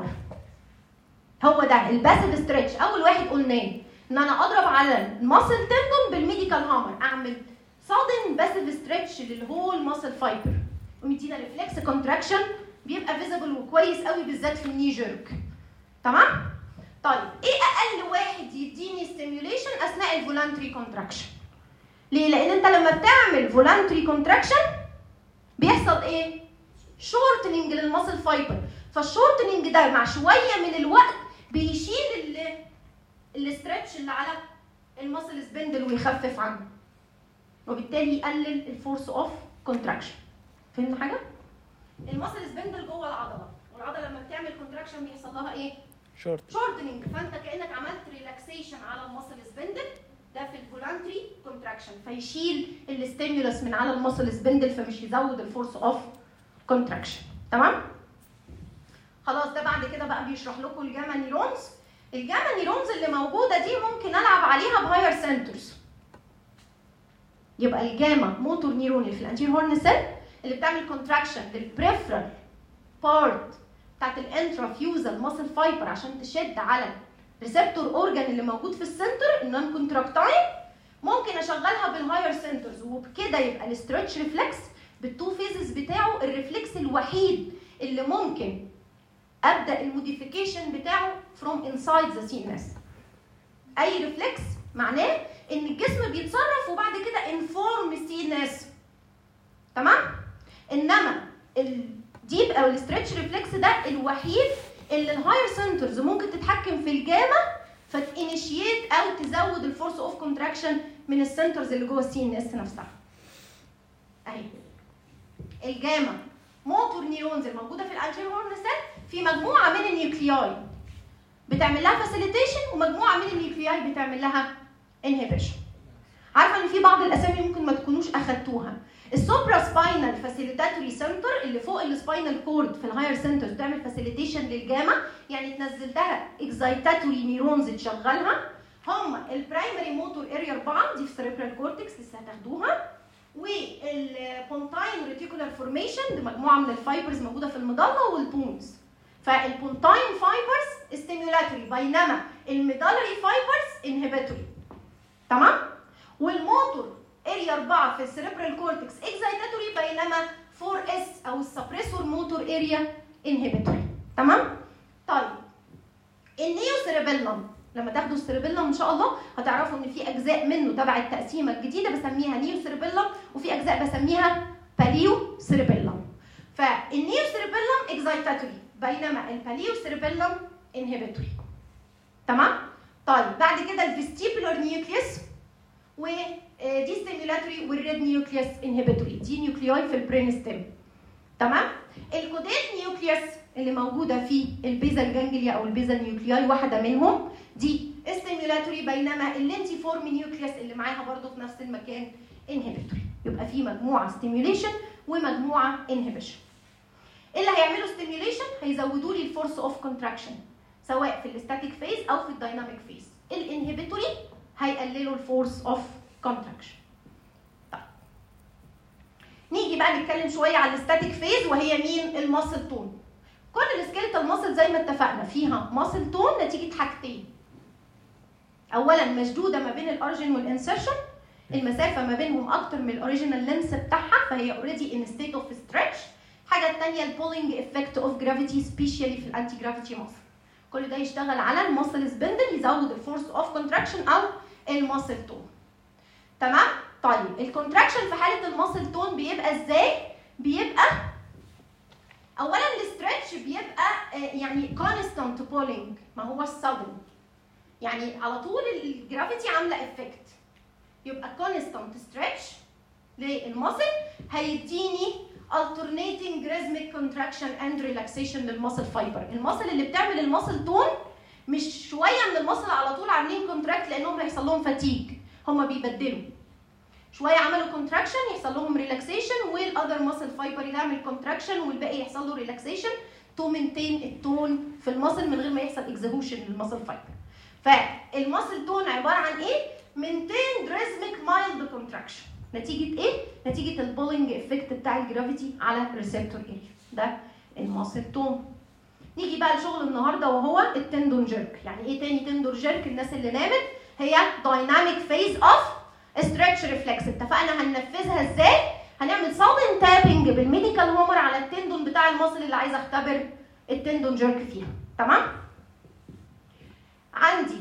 هو ده الباسيف ستريتش اول واحد قلناه ان انا اضرب على الماسل تندون بالميديكال هامر اعمل sudden باسيف ستريتش للهول ماسل فايبر ومدينا ريفلكس كونتراكشن بيبقى فيزبل وكويس قوي بالذات في الني جيرك تمام طيب ايه اقل واحد يديني ستيميوليشن اثناء الفولانتري كونتراكشن ليه لان انت لما بتعمل فولانتري كونتراكشن بيحصل ايه شورتنينج للماسل فايبر فالشورتنينج ده مع شويه من الوقت بيشيل الاسترتش اللي على الماسل سبندل ويخفف عنه وبالتالي يقلل الفورس اوف كونتراكشن فهمنا حاجه الماسل سبندل جوه العضله والعضله لما بتعمل كونتراكشن بيحصل لها ايه شورت شورتنينج فانت كانك عملت ريلاكسيشن على الماسل سبندل ده في الفولانتري كونتراكشن فيشيل الستيمولس من على الماسل سبندل فمش يزود الفورس اوف كونتراكشن تمام خلاص ده بعد كده بقى بيشرح لكم الجاما نيرونز الجاما نيرونز اللي موجوده دي ممكن العب عليها بهاير سنترز يبقى الجاما موتور نيرون اللي في الانتير هورن سيل اللي بتعمل كونتراكشن للبريفرال بارت بتاعت الانترا فيوزال ماسل فايبر عشان تشد على ريسبتور اورجان اللي موجود في السنتر النون كونتراكتايل ممكن اشغلها بالهاير سنترز وبكده يبقى الاسترتش ريفلكس بالتو فيزز بتاعه الريفلكس الوحيد اللي ممكن ابدا الموديفيكيشن بتاعه فروم انسايد ذا سي اس اي ريفلكس معناه ان الجسم بيتصرف وبعد كده انفورم سي اس تمام انما الديب او الاسترتش ريفلكس ده الوحيد اللي الهاير سنترز ممكن تتحكم في الجاما فتانيشيت او تزود الفورس اوف كونتراكشن من السنترز اللي جوه السي ان اس نفسها اهي الجاما موتور نيرونز الموجوده في الانتيريور هورن سيل في مجموعه من النيوكلياي بتعمل لها فاسيليتيشن ومجموعه من النيوكلياي بتعمل لها انهبيشن عارفه ان في بعض الاسامي ممكن ما تكونوش اخدتوها السوبرا سباينال فاسيليتاتوري سنتر اللي فوق السباينال كورد في الهاير سنتر بتعمل فاسيليتيشن للجاما يعني تنزل لها اكزايتاتوري نيرونز تشغلها هم البرايمري موتور اريا 4 دي في السيريبرال كورتكس لسه هتاخدوها والبونتاين ريتيكولار فورميشن دي مجموعه من الفايبرز موجوده في المضله والبونز فالبونتاين فايبرز ستيمولاتوري بينما الميدالري فايبرز انهبيتوري تمام والموتور اريا 4 في السيريبرال كورتكس اكزايتاتوري بينما 4 اس او السبريسور موتور اريا انهبيتوري تمام طيب النيو سيريبيلم لما تاخدوا السيريبيلم ان شاء الله هتعرفوا ان في اجزاء منه تبع التقسيمه الجديده بسميها نيو سيريبيلم وفي اجزاء بسميها باليو سيريبيلم فالنيو سيريبيلم اكزايتاتوري بينما الباليو سيريبيلم انهبيتوري تمام طيب بعد كده الفيستيبولار نيوكليس ودي ستيمولاتوري والريد نيوكليس انهبيتوري دي نيوكليوي في البرين ستيم تمام الكودات نيوكليس اللي موجوده في البيزال جانجليا او البيزال نيوكلياي واحده منهم دي ستيمولاتوري بينما اللينتي فورم نيوكليس اللي معاها برضو في نفس المكان انهبيتوري يبقى في مجموعه ستيميوليشن ومجموعه انهبيشن اللي هيعملوا ستيميوليشن هيزودوا لي الفورس اوف كونتراكشن سواء في الاستاتيك فيز او في الدايناميك فيز الانهبيتوري هيقللوا الفورس اوف كونتراكشن طيب نيجي بقى نتكلم شويه على الاستاتيك فيز وهي مين الماسل تون كل السكيلتال ماسل زي ما اتفقنا فيها ماسل تون نتيجه حاجتين اولا مشدوده ما بين الارجن والانسرشن المسافه ما بينهم اكتر من الاوريجينال لينس بتاعها فهي اوريدي ان ستيت اوف ستريتش الحاجه الثانيه البولينج افكت اوف جرافيتي سبيشالي في الانتي جرافيتي ماسل كل ده يشتغل على الماسل سبندل يزود الفورس اوف كونتراكشن او الماسل تون تمام طيب الكونتراكشن في حاله الماسل تون بيبقى ازاي بيبقى اولا الاسترتش بيبقى آه، يعني كونستانت بولينج ما هو السادن يعني على طول الجرافيتي عامله افكت يبقى كونستانت ستريتش للماسل هيديني alternating rhythmic contraction and relaxation للماسل فايبر الماسل اللي بتعمل الماسل تون مش شويه من الماسل على طول عاملين كونتراكت لانهم هيحصل لهم فاتيج هم بيبدلوا شويه عملوا كونتراكشن يحصل لهم ريلاكسيشن والاذر ماسل فايبر يعمل كونتراكشن والباقي يحصل له ريلاكسيشن تو مينتين التون في الماسل من غير ما يحصل اكزهوشن للماسل فايبر فالماسل تون عباره عن ايه؟ maintained rhythmic mild contraction نتيجه ايه؟ نتيجه البولينج افكت بتاع الجرافيتي على الريسبتور اريا ده الماسل تون نيجي بقى لشغل النهارده وهو التندون جيرك يعني ايه تاني تندون جيرك الناس اللي نامت هي دايناميك فيز اوف ستريتش ريفلكس اتفقنا هننفذها ازاي هنعمل سادن تابنج بالميديكال هومر على التندون بتاع المصل اللي عايزه اختبر التندون جيرك فيها تمام عندي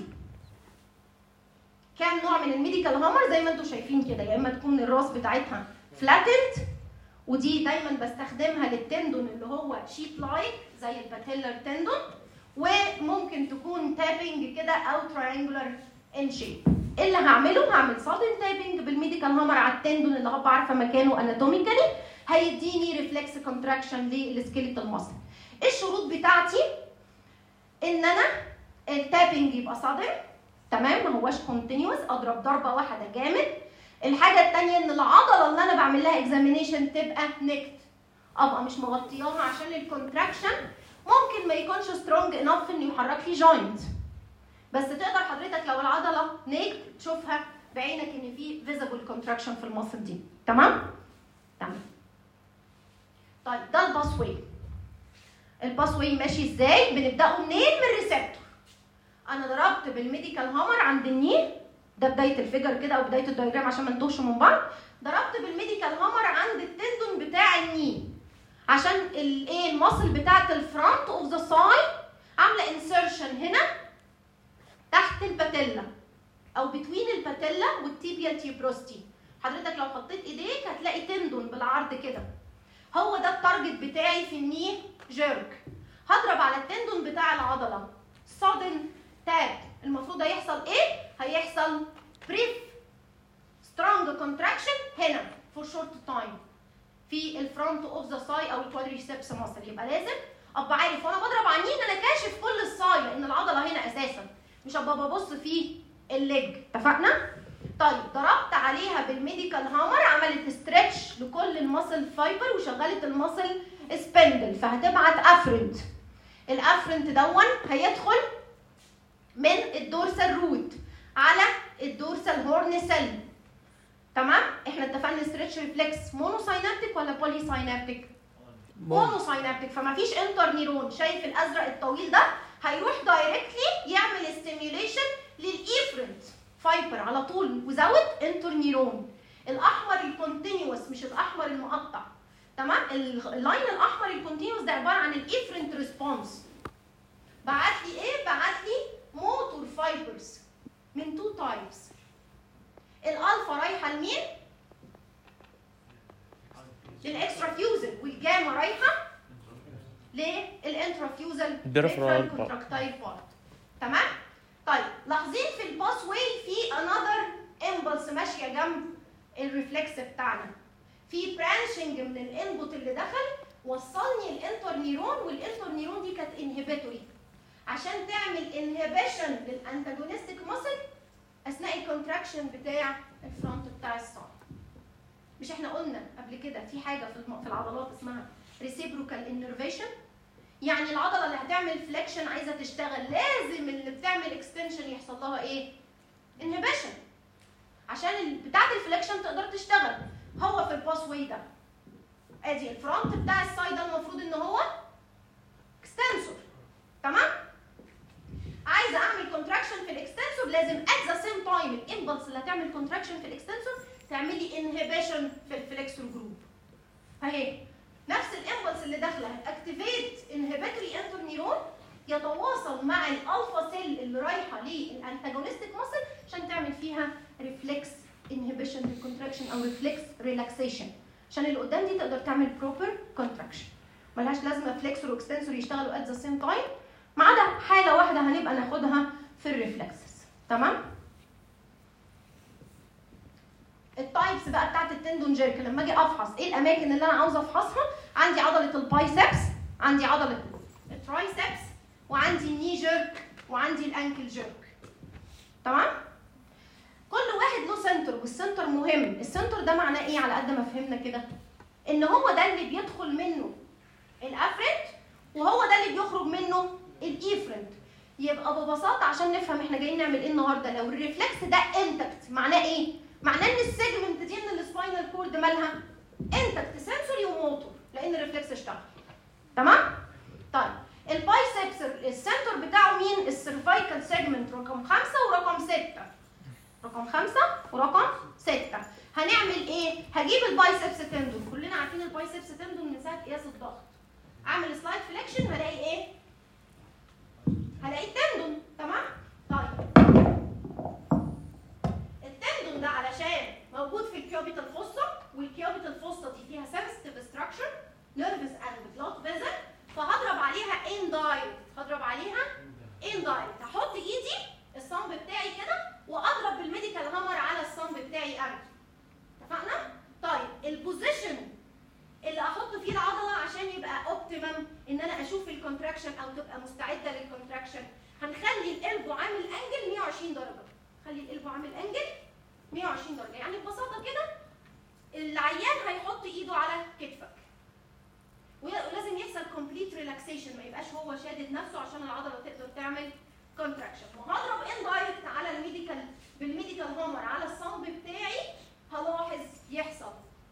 كام نوع من الميديكال هومر زي ما انتم شايفين كده يا اما تكون الراس بتاعتها فلاتنت ودي دايما بستخدمها للتندون اللي هو شيت لايك زي الباتيلر تندون وممكن تكون تابنج كده او تراينجولار ان شيب ايه اللي هعمله هعمل سادن تابنج بالميديكال هامر على التندون اللي هبقى عارفه مكانه اناتوميكالي هيديني ريفلكس كونتراكشن للسكيليتال ماسل الشروط بتاعتي ان انا التابنج يبقى صادم تمام ما هوش كونتينيوس اضرب ضربه واحده جامد الحاجه الثانيه ان العضله اللي انا بعمل لها اكزامينيشن تبقى نكت ابقى مش مغطياها عشان الكونتراكشن ممكن ما يكونش سترونج انف انه يحرك لي جوينت بس تقدر حضرتك لو العضله نيكت تشوفها بعينك ان في فيزبل كونتراكشن في المصل دي تمام تمام طيب ده الباس واي الباس واي ماشي ازاي بنبداه منين من الريسبتور انا ضربت بالميديكال هامر عند الني ده بدايه الفيجر كده او بدايه الدايجرام عشان ما نتوهش من بعض ضربت بالميديكال هامر عند التندون بتاع الني عشان الايه المصل بتاعت الفرونت اوف ذا ساي عامله انسرشن هنا تحت الباتيلا او بتوين الباتيلا والتيبيال تيبروستي حضرتك لو حطيت ايديك هتلاقي تندون بالعرض كده هو ده التارجت بتاعي في الني جيرك هضرب على التندون بتاع العضله sudden تاب المفروض هيحصل ايه هيحصل بريف سترونج كونتراكشن هنا فور شورت تايم في الفرونت اوف ذا ساي او الكوادريسبس ماسل يبقى لازم ابقى عارف وانا بضرب على اليمين انا كاشف كل الساي لان العضله هنا اساسا مش ابقى ببص في الليج اتفقنا طيب ضربت عليها بالميديكال هامر عملت ستريتش لكل الماسل فايبر وشغلت الماسل سبندل فهتبعت افرنت الافرنت دون هيدخل من الدورسال روت على الدورسال هورن سيل تمام احنا اتفقنا ستريتش ريفلكس مونو ساينابتيك ولا بولي ساينابتيك مونو ساينابتيك فما فيش انتر نيرون شايف الازرق الطويل ده هيروح دايركتلي يعمل ستيميوليشن للايفرنت فايبر على طول وزود انتر نيرون الاحمر الكونتينيوس مش الاحمر المقطع تمام اللاين الاحمر الكونتينيوس ده عباره عن الافرنت ريسبونس بعت لي ايه بعت لي موتور فايبرز من تو تايبس الالفا رايحه لمين للاكسترافيوزل والجاما رايحه للانترافيوزل Peripheral part. كونتراكتايل بارت تمام طيب لاحظين في الباس واي في انذر امبلس ماشيه جنب الريفلكس بتاعنا في برانشنج من الانبوت اللي دخل وصلني الانتر نيرون والانتر نيرون دي كانت انهبيتوري عشان تعمل انهبيشن للانتاجونستيك ماسل اثناء الكونتراكشن بتاع الفرونت بتاع الصاع مش احنا قلنا قبل كده في حاجه في الم- في العضلات اسمها ريسيبروكال انرفيشن يعني العضله اللي هتعمل فليكشن عايزه تشتغل لازم اللي بتعمل اكستنشن يحصل لها ايه انهبيشن عشان ال- بتاعه الفليكشن تقدر تشتغل هو في الباس واي ده ادي الفرونت بتاع السايد ده المفروض ان هو اكستنسور تمام عايزه اعمل كونتراكشن في الاكستنسور لازم ات ذا سيم تايم الامبلس اللي هتعمل كونتراكشن في الاكستنسور تعملي انهبيشن في الفليكسور جروب اهي نفس الامبلس اللي داخله هتاكتيفيت انهبيتوري انترنيرون يتواصل مع الالفا سيل اللي رايحه للانتاجونستيك ماسل عشان تعمل فيها ريفلكس انهبيشن للكونتراكشن او ريفلكس ريلاكسيشن عشان اللي قدام دي تقدر تعمل بروبر كونتراكشن ملهاش لازمه فليكسور واكستنسور يشتغلوا ات ذا سيم تايم ما عدا حاله واحده هنبقى ناخدها في الريفلكسز تمام التايبس بقى بتاعت التندون جيرك لما اجي افحص ايه الاماكن اللي انا عاوزه افحصها عندي عضله البايسبس عندي عضله الترايسبس وعندي الني جيرك وعندي الانكل جيرك تمام كل واحد له سنتر والسنتر مهم السنتر ده معناه ايه على قد ما فهمنا كده ان هو ده اللي بيدخل منه الافرنت وهو ده اللي بيخرج منه الايفرنت يبقى ببساطه عشان نفهم احنا جايين نعمل ايه النهارده لو الريفلكس ده انتكت معناه ايه معناه ان السيجمنت دي من السباينال كورد مالها انتكت سنسوري وموتور لان الريفلكس اشتغل تمام طيب البايسبس السنتر بتاعه مين السيرفايكال سيجمنت رقم خمسة ورقم ستة رقم خمسة ورقم ستة هنعمل ايه هجيب البايسبس تندون كلنا عارفين البايسبس تندون من ساعه قياس الضغط اعمل سلايد فليكشن هلاقي ايه هلاقي التندون تمام طيب التندون ده علشان موجود في الكيوبيتال فوسا والكيوبيتال فوسا دي فيها سنسيتيف ستراكشر نيرفس اند بلاد فيزل فهضرب عليها اندايركت هضرب عليها اندايركت هحط ايدي الصنب بتاعي كده واضرب بالميديكال هامر على الصنب بتاعي ابدا اتفقنا طيب البوزيشن اللي احط فيه العضله عشان يبقى اوبتيمم ان انا اشوف الكونتراكشن او تبقى مستعده للكونتراكشن هنخلي القلب عامل انجل 120 درجه خلي القلب عامل انجل 120 درجه يعني ببساطه كده العيان هيحط ايده على كتفك ولازم يحصل كومبليت ريلاكسيشن ما يبقاش هو شادد نفسه عشان العضله تقدر تعمل كونتراكشن وهضرب اندايركت على الميديكال بالميديكال هامر على الصنب بتاعي هلاحظ يحصل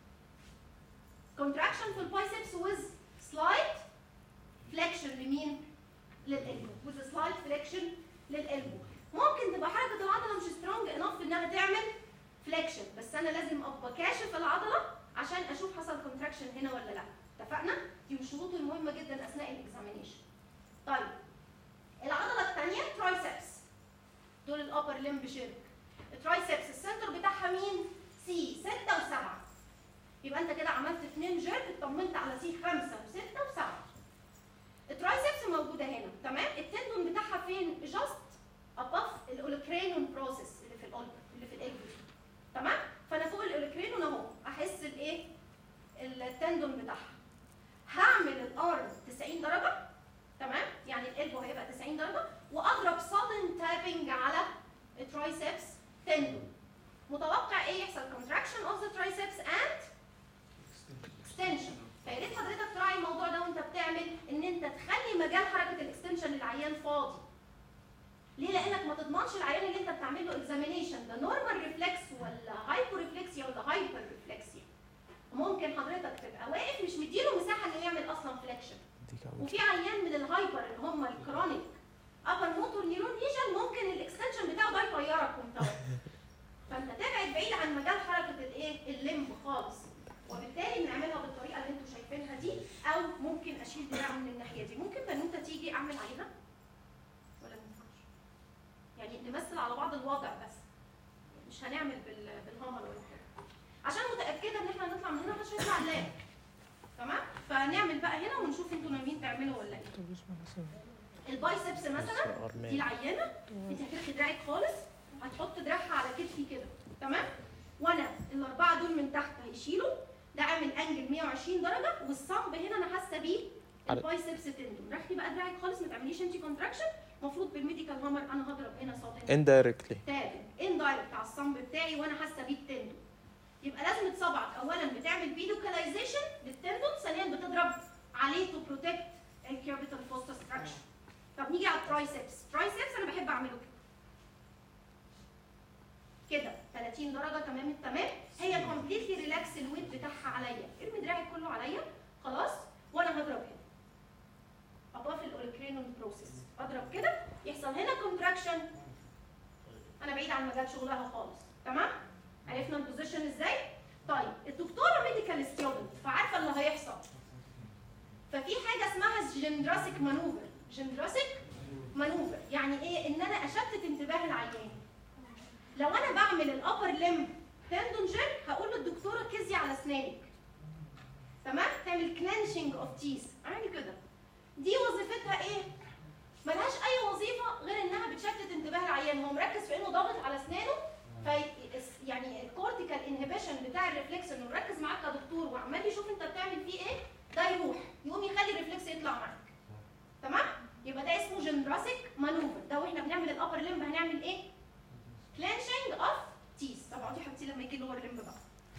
contraction في البايسبس with slight flexion لمين؟ للقلبو with slight flexion للقلبو ممكن تبقى حركة العضلة مش strong enough انها تعمل flexion بس انا لازم ابقى كاشف العضلة عشان اشوف حصل contraction هنا ولا لا اتفقنا؟ دي من الشروط المهمة جدا اثناء الاكزامينيشن طيب العضلة الثانية ترايسبس دول الابر لمب شيرك الترايسبس السنتر بتاعها مين؟ سي 6 و7 يبقى انت كده عملت اثنين جيرك اطمنت على سي 5 و6 و7 الترايسبس موجوده هنا تمام التندون بتاعها فين جاست اباف الاولوكرينون بروسيس اللي في القلب اللي في القلب تمام فانا فوق الاولوكرينون اهو احس الايه التندون بتاعها هعمل الارم 90 درجه تمام يعني القلب هيبقى 90 درجه واضرب sudden تابنج على الترايسبس تندون متوقع ايه يحصل contraction of the triceps and extension فيا ريت حضرتك تراعي الموضوع ده وانت بتعمل ان انت تخلي مجال حركه الاكستنشن للعيان فاضي ليه لانك ما تضمنش العيان اللي انت بتعمل له اكزامينيشن ده نورمال ريفلكس ولا هايبو ريفلكسيا ولا هايبر ريفلكسيا ممكن حضرتك تبقى واقف مش مديله مساحه انه يعمل اصلا فليكشن وفي عيان من الهايبر اللي هم الكرونيك ابر موتور نيرون ليجن ممكن الاكستنشن بتاعه ده يطيرك وانت واقف فانت تبعد بعيد عن مجال حركه الايه الليمب خالص وبالتالي بنعملها بالطريقه اللي انتم شايفينها دي او ممكن اشيل دراع من الناحيه دي ممكن بنوته تيجي اعمل عليها ولا ما ينفعش يعني نمثل على بعض الوضع بس مش هنعمل بال... بالهامر ولا حاجه عشان متاكده ان احنا نطلع من هنا مش هيطلع اللاب تمام فنعمل بقى هنا ونشوف انتوا ناويين تعملوا ولا ايه البايسبس مثلا دي العينه انت هترخي دراعك خالص هتحط دراعها على كتفي كده تمام وانا الاربعه دول من تحت هيشيلوا ده عامل انجل 120 درجه والصنب هنا انا حاسه بيه البايسبس تندون رخي بقى دراعك خالص ما تعمليش انت كونتراكشن المفروض بالميديكال هامر انا هضرب هنا صوت indirectly تابع اندايركت على الصنب بتاعي وانا حاسه بيه التندون يبقى لازم تصبعك اولا بتعمل فيدوكاليزيشن للتندون ثانيا بتضرب عليه تو بروتكت الكيربيتال فوستا ستراكشر طب نيجي على الترايسبس الترايسبس انا بحب اعمله كده كده 30 درجه تمام التمام هي كومبليتلي ريلاكس الويت بتاعها عليا ارمي دراعك كله عليا خلاص وانا هضرب هنا اضاف الاوليكرينون بروسيس اضرب كده يحصل يحصل هنا كونتراكشن انا بعيد عن مجال شغلها خالص تمام عرفنا البوزيشن ازاي طيب الدكتوره ميديكال ستودنت فعارفه اللي هيحصل ففي حاجه اسمها جندراسيك مانوفر جندراسيك مانوفر يعني ايه ان انا اشتت انتباه العيان لو انا بعمل الابر ليم تندون جير هقول للدكتوره كزي على اسنانك تمام تعمل كلانشنج اوف تيث اعملي كده دي وظيفتها ايه ملهاش اي وظيفه غير انها بتشتت انتباه العيان هو مركز في انه ضاغط على اسنانه في يعني الكورتيكال انهبيشن بتاع الريفلكس انه مركز معاك كدكتور وعمال يشوف انت بتعمل فيه ايه ده يروح يقوم يخلي الريفلكس يطلع معاك تمام يبقى ده اسمه جندراسيك مانوفر ده واحنا بنعمل الابر ليمب هنعمل ايه كلانشنج اوف تيس طبعا دي حبيبتي لما يجي اللور ليمب بقى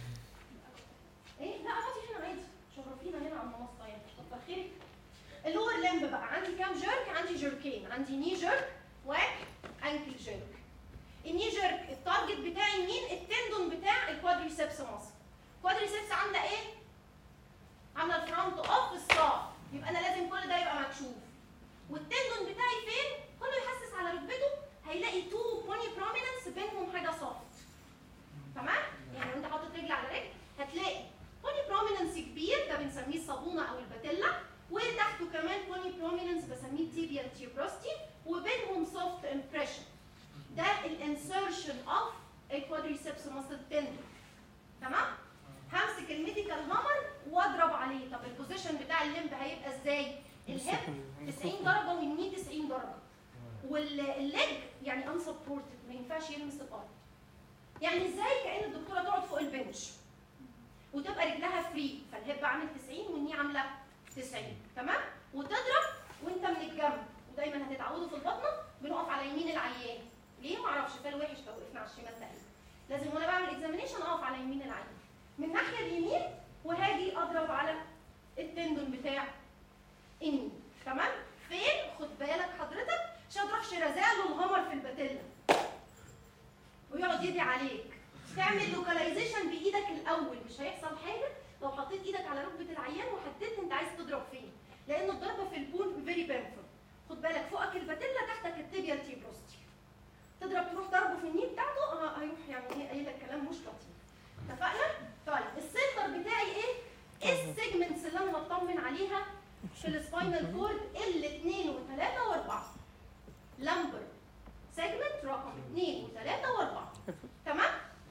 ايه لا اقعدي هنا عادي شرفينا هنا على المنصه يعني كتر خيرك اللور ليمب بقى عندي كام جيرك عندي جيركين عندي ني جيرك وانكل جيرك الني جيرك التارجت بتاعي مين التندون بتاع الكوادريسبس ماسل الكوادريسبس عامله ايه عامله الفرونت اوف الصاع يبقى انا لازم كل ده يبقى مكشوف والتندون بتاعي فين كله يحسس على ركبته هيلاقي تو بوني بروميننس بينهم حاجه سوفت تمام يعني انت حاطط رجل على رجل هتلاقي بوني بروميننس كبير ده بنسميه الصابونه او الباتيلا وتحته كمان بوني بروميننس بسميه تيبيال تيوبروستي وبينهم سوفت امبريشن ده الانسرشن اوف الكوادريسبس ماسل تندون تمام همسك الميديكال هامر واضرب عليه طب البوزيشن بتاع الليمب هيبقى ازاي الهيب 90 درجه والني 90 درجه والليج يعني انسبورتد ما ينفعش يلمس الارض يعني ازاي كان الدكتوره تقعد فوق البنش وتبقى رجلها فري فالهيب عامل 90 والني عامله 90 تمام وتضرب وانت من الجنب ودايما هتتعودوا في البطنه بنقف على يمين العيان ليه ما اعرفش فال وحش لو وقفنا على الشمال تقريبا لازم وانا بعمل اكزامينيشن اقف على يمين العيان من الناحيه اليمين وهاجي اضرب على التندون بتاع الني تمام فين خد بالك حضرتك عشان ما تروحش رازع له الهمر في الباتيلا ويقعد يدي عليك تعمل لوكاليزيشن بايدك الاول مش هيحصل حاجه لو حطيت ايدك على ركبه العيان وحددت انت عايز تضرب فين لان الضربه في البون فيري بينفول خد بالك فوقك الباتيلا تحتك التيبيال تيبروستي تضرب تروح ضربه في الني بتاعته اه هيروح يعني ايه قايل لك كلام مش لطيف اتفقنا؟ طيب السنتر بتاعي ايه؟ ايه السيجمنتس اللي انا بطمن عليها في السباينال كورد ال 2 و3 و4 لمبر سيجمنت رقم 2 و3 و4 تمام؟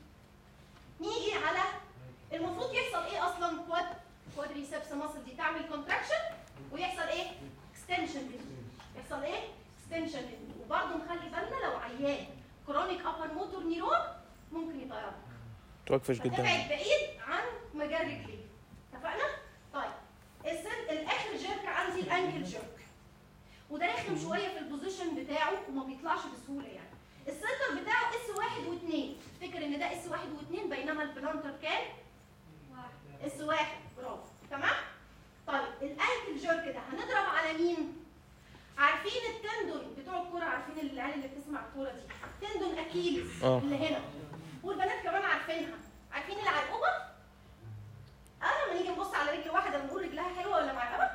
نيجي على المفروض يحصل ايه اصلا كواد كوادريسبس ماسل دي تعمل كونتراكشن ويحصل ايه؟ اكستنشن يحصل ايه؟ اكستنشن وبرضه نخلي بالنا لو عيان كرونيك ابر موتور نيرون ممكن يطيرك توقفش فتبعد قدام بعيد عن مجال رجليه اتفقنا؟ طيب السن الاخر جيرك عندي الانكل جيرك وده رخم شويه في البوزيشن بتاعه وما بيطلعش بسهوله يعني السنتر بتاعه اس واحد واثنين افتكر ان ده اس واحد واثنين بينما البلانتر كان اس واحد برافو تمام؟ طيب الانكل جيرك ده هنضرب على مين؟ عارفين التندون بتوع الكوره عارفين العيال اللي بتسمع الكوره دي تندون اكيلز آه. اللي هنا والبنات كمان عارفينها عارفين العرقوبه اه لما نيجي نبص على رجل واحده بنقول رجلها حلوه ولا معقبه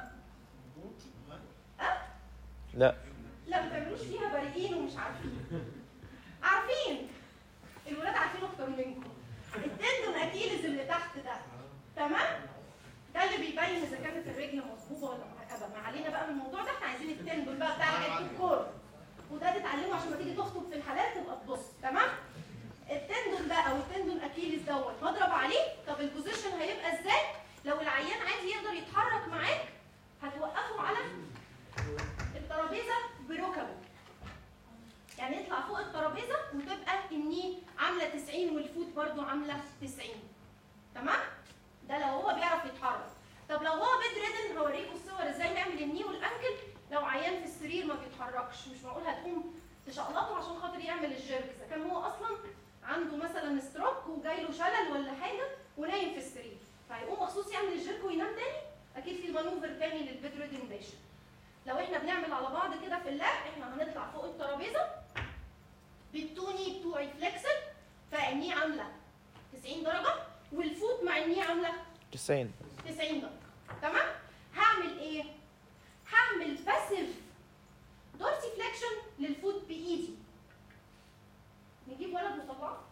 اه لا لا ما تعملوش فيها بريئين ومش عارفين عارفين الولاد عارفين اكتر منكم التندون اكيلز اللي تحت ده تمام ده اللي بيبين اذا كانت الرجل مصبوبه ولا مركبه ما علينا بقى من الموضوع ده احنا عايزين التندون بقى بتاع لعيبه الكوره وده تتعلمه عشان ما تيجي تخطب في الحالات تبقى تبص تمام التندون ده او التندون اكيليس دوت بضرب عليه طب البوزيشن هيبقى ازاي لو العيان عادي يقدر يتحرك معاك هتوقفه على الترابيزه بركبه يعني يطلع فوق الترابيزه وتبقى الني عامله 90 والفوت برضو عامله 90 تمام ده لو هو بيعرف يتحرك طب لو هو بيد ريدن هوريكم الصور ازاي نعمل الني والانكل لو عيان في السرير ما بيتحركش مش معقول هتقوم تشقلطه عشان خاطر يعمل الجيرك اذا كان هو اصلا عنده مثلا ستروك وجاي له شلل ولا حاجه ونايم في السرير فهيقوم مخصوص يعمل الجيرك وينام تاني اكيد في مانوفر تاني للبيد ريدن بيشن لو احنا بنعمل على بعض كده في اللاب احنا هنطلع فوق الترابيزه بالتوني بتوعي فليكسد فالني عامله 90 درجه والفوت مع الني عامله 90 90 درجه تمام هعمل ايه هعمل باسيف دورسي فليكشن للفوت بايدي نجيب ولد وطلعه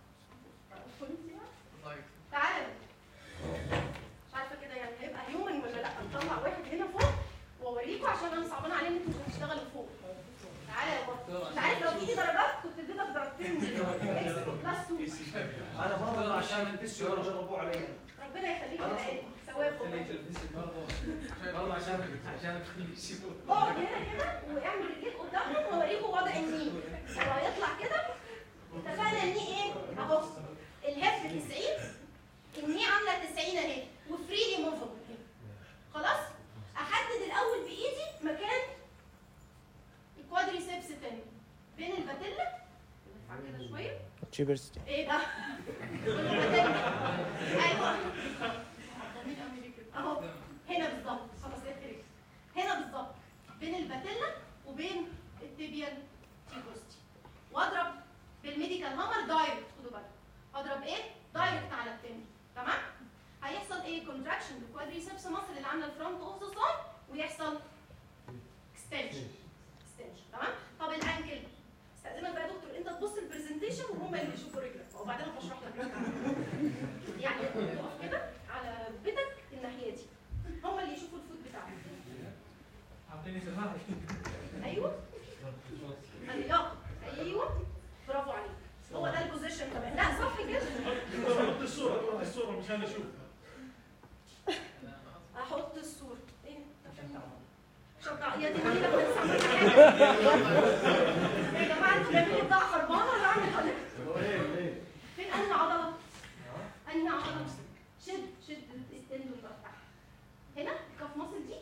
تعالى مش عارفه كده يعني هيبقى هيومن ولا لا نطلع واحد هنا فوق واوريكم عشان انا صعبان عليا ان انتوا مش هتشتغلوا فوق تعالى يا بابا انت عارف لو تيجي درجات كنت اديتك درجتين بلس 2 انا برضه عشان البس ولا جربوه علي ربنا يخليك يا عيني ثواب والله. برضه عشان عشان يسيبوه اقعد هنا كده واعمل رجليك قدامهم واوريكم وضع الني هو هيطلع كده اتفقنا الني ايه؟ اهو الهيب 90 الني عامله 90 اهي وفريلي موفبل خلاص؟ احدد الاول بايدي مكان الكوادريسبس تاني بين الباتيلا نرفع كده شويه تشيبرستي ايه ده؟ الباتيلا ايوه اهو هنا بالظبط خلاص ايه هنا بالظبط بين الباتيلا وبين التيبيال تيبوستي واضرب بالميديكال هامر دايركت خدوا بالكم اضرب ايه دايركت على التندي تمام هيحصل ايه كونتراكشن بالكوادريسبس مصل اللي عامله الفرونت اوف ذا سايد ويحصل اكستنشن اكستنشن تمام طب الانكل استاذنك بقى يا دكتور انت تبص البرزنتيشن وهم اللي يشوفوا رجلك وبعدين أبقى اشرح لك يعني تقف كده على ركبتك الناحيه دي هم اللي يشوفوا الفوت بتاعك اعطيني سماحه ايوه اللياقه ايوه برافو عليك هو ده البوزيشن كمان لا صح كده حط الصورة حط الصورة مشان اشوف احط الصوره ايه شطع يا دي كده بنسى كل حاجه يا جماعه انتوا جايبين بتاع خربانه ولا اعمل حاجه فين انهي عضله انهي عضله شد شد التندون ده تحت هنا الكف مصل دي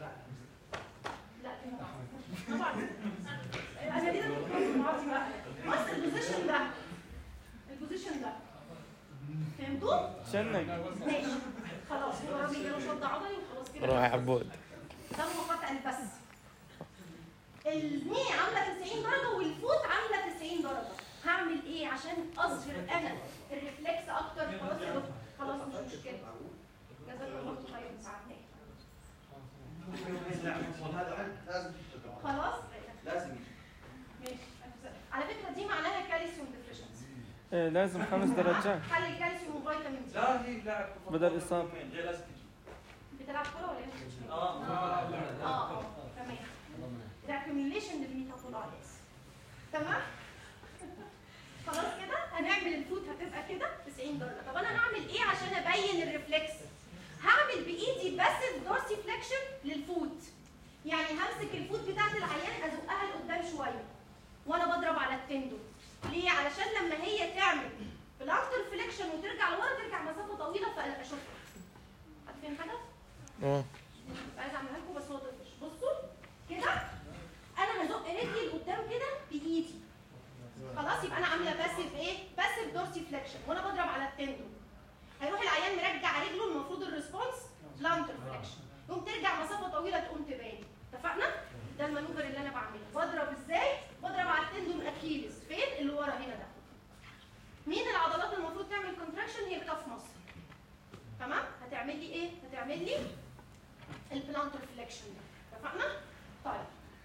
لا دي ما طبعا انا كده معاطي بقى بص البوزيشن ده البوزيشن ده فهمتوا؟ شنك ماشي خلاص هو رامي جاله شد عضلي وخلاص كده روح يا عبود تم قطع البث الني عامله 90 درجه والفوت عامله 90 درجه هعمل ايه عشان اظهر انا الريفلكس اكتر خلاص يا دكتور خلاص مش مشكله جزاك الله خير ساعدناك هذا لازم خلاص لازم ماشي على فكره دي معناها كالسيوم ديفيشنسي إيه لازم خمس درجات حل الكالسيوم وفيتامين دي لا هي لاعب بدل إصابة. غير لازم تجي بتلعب كوره ولا ايه؟ اه اه اه تمام ده accumulation للميتابولايتس تمام خلاص كده هنعمل الفوت هتبقى كده 90 درجه طب انا هعمل ايه عشان ابين الريفلكس هعمل بايدي باسيف دورسي فليكشن للفوت يعني همسك الفوت بتاعت العيان ازقها لقدام شويه وانا بضرب على التندون ليه علشان لما هي تعمل بلانتر فليكشن وترجع لورا ترجع مسافه طويله فانا اشوفها عارفين حاجه اه مش عايزه اعملها لكم بس هو طفش بصوا كده انا هزق رجلي لقدام كده بايدي خلاص يبقى انا عامله باسيف ايه باسيف دورسي فليكشن وانا بضرب على التندون هيروح العيان مرجع رجله المفروض الريسبونس بلانتر فليكشن يقوم ترجع مسافه طويله تقوم تبان اتفقنا ده المانوفر اللي انا بعمله بضرب ازاي بضرب على التندون اكيليس فين اللي ورا هنا ده مين العضلات المفروض تعمل كونتراكشن هي الكف مصر تمام هتعمل لي ايه هتعمل لي البلانتر فليكشن ده اتفقنا طيب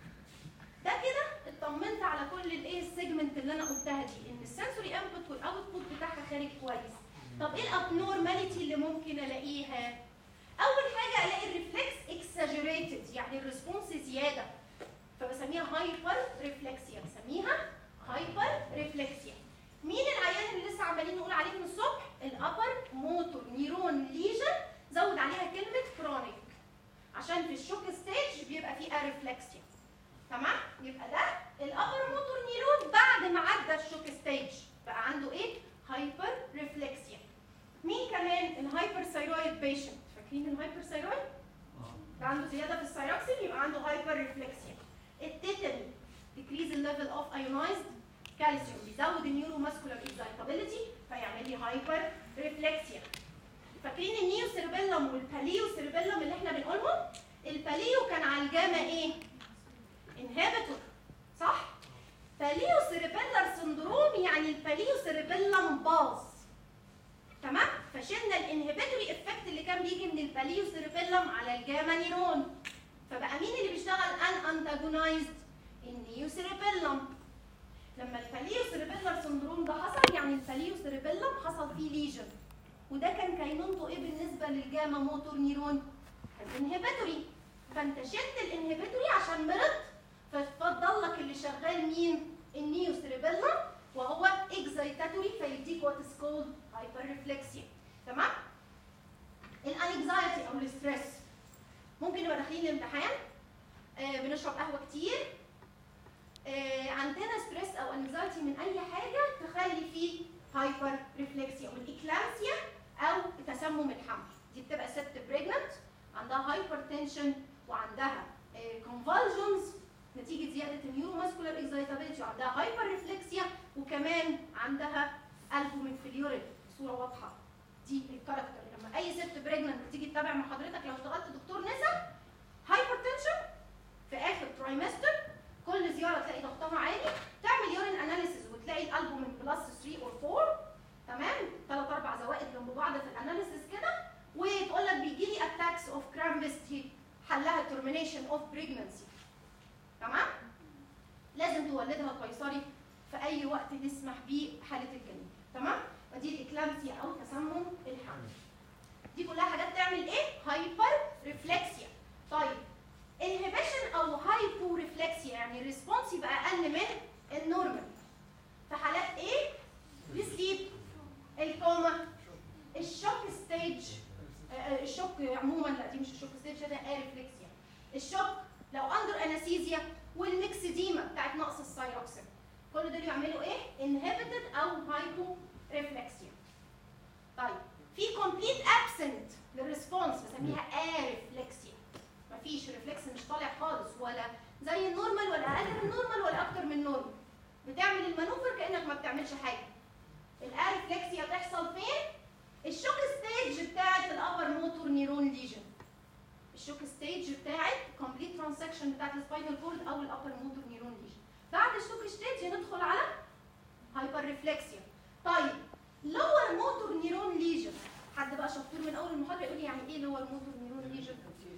ده كده اطمنت على كل الايه السيجمنت اللي انا قلتها دي ان السنسوري انبوت والاوتبوت بتاعها خارج كويس طب ايه الابنورماليتي اللي ممكن الاقيها اول حاجه الاقي الريفلكس اكساجريتد يعني الريسبونس زياده فبسميها هايبر ريفلكسيا بسميها هايبر ريفلكسيا مين العيان اللي لسه عمالين نقول عليه من الصبح الابر موتور نيرون ليجن زود عليها كلمه كرونيك عشان في الشوك ستيج بيبقى فيه اريفلكسيا تمام يبقى ده الابر موتور نيرون بعد ما عدى الشوك ستيج بقى عنده ايه هايبر ريفلكسيا مين كمان الهايبر ثايرويد بيشنت فاكرين الهايبر ثايرويد ده عنده زياده في الثايروكسين يبقى عنده هايبر ريفلكسيا التيتاني decrease the level of ionized calcium بيزود النيورو ماسكولار excitability فيعمل لي هايبر ريفلكسيا فاكرين النيو سيربيلم والباليو سيربيلم اللي احنا بنقولهم الباليو كان على الجاما ايه انهبيتور صح باليو سيربيلر سندروم يعني الباليو سيربيلم باظ تمام فشلنا الانهبيتوري افكت اللي كان بيجي من الباليو سيربيلم على الجاما نيرون فبقى مين اللي بيشتغل ان انتاجونايزد النيو سيريبيلم لما الفاليو سيريبيلر سندروم ده حصل يعني الفاليو سيريبيلم حصل فيه ليجن وده كان كينونته ايه بالنسبه للجاما موتور نيرون؟ الانهبيتوري فانت شلت الانهبيتوري عشان مرض فاتفضل لك اللي شغال مين؟ النيو سيريبيلم وهو اكزايتاتوري فيديك وات از كولد هايبر ريفلكسيا تمام؟ الانكزايتي او الستريس ممكن نبقى داخلين الامتحان آه بنشرب قهوه كتير آه عندنا ستريس او انكزايتي من اي حاجه تخلي فيه هايبر ريفلكسيا والاكلامسيا او تسمم الحمل دي بتبقى ست بريجننت عندها هايبر تنشن وعندها كونفالجنز نتيجه زياده النيوروماسكولار اكزايتابيلتي وعندها هايبر ريفلكسيا وكمان عندها البومين في اليورين صوره واضحه دي الكاركتر لما اي ست بريجننت تيجي تتابع مع حضرتك لو اشتغلت دكتور نسا هايبر تنشن في اخر ترايمستر كل زياره تلاقي ضغطها عالي تعمل يورين اناليسيز وتلاقي الالبومين بلس 3 اور 4 تمام ثلاث اربع زوائد جنب بعض في الاناليسيز كده وتقول لك بيجي لي اتاكس اوف كرامبستي حلها ترمينيشن اوف بريجننسي تمام لازم تولدها قيصري في اي وقت نسمح بيه حاله الجنين تمام ودي الاكلامسيا او تسمم الحمل دي كلها حاجات تعمل ايه هايبر ريفلكسيا طيب انهبيشن او هايبو ريفلكسيا يعني الريسبونس يبقى اقل من النورمال في حالات ايه السليب الكوما الشوك ستيج آه، الشوك عموما لا دي مش الشوك ستيج ده اريفلكسيا الشوك لو اندر انستيزيا والميكسيديما بتاعت نقص الثايروكسين كل دول يعملوا ايه انهبيتد او هايبو ريفلكسيا طيب في كومبليت ابسنت للريسبونس بسميها اريفلكسيا مفيش ريفلكس مش طالع خالص ولا زي النورمال ولا اقل من النورمال ولا اكتر من النورمال بتعمل المانوفر كانك ما بتعملش حاجه الاريفلكسيا تحصل فين الشوك ستيج بتاعت الابر موتور نيرون ليجن الشوك ستيج بتاعت كومبليت ترانزكشن بتاعت السباينال كورد او الابر موتور نيرون ليجن بعد الشوك ستيج ندخل على هايبر ريفلكسيا طيب لور موتور نيرون ليجن حد بقى شطور من اول المحاضره يقول لي يعني ايه لور موتور نيرون ليجن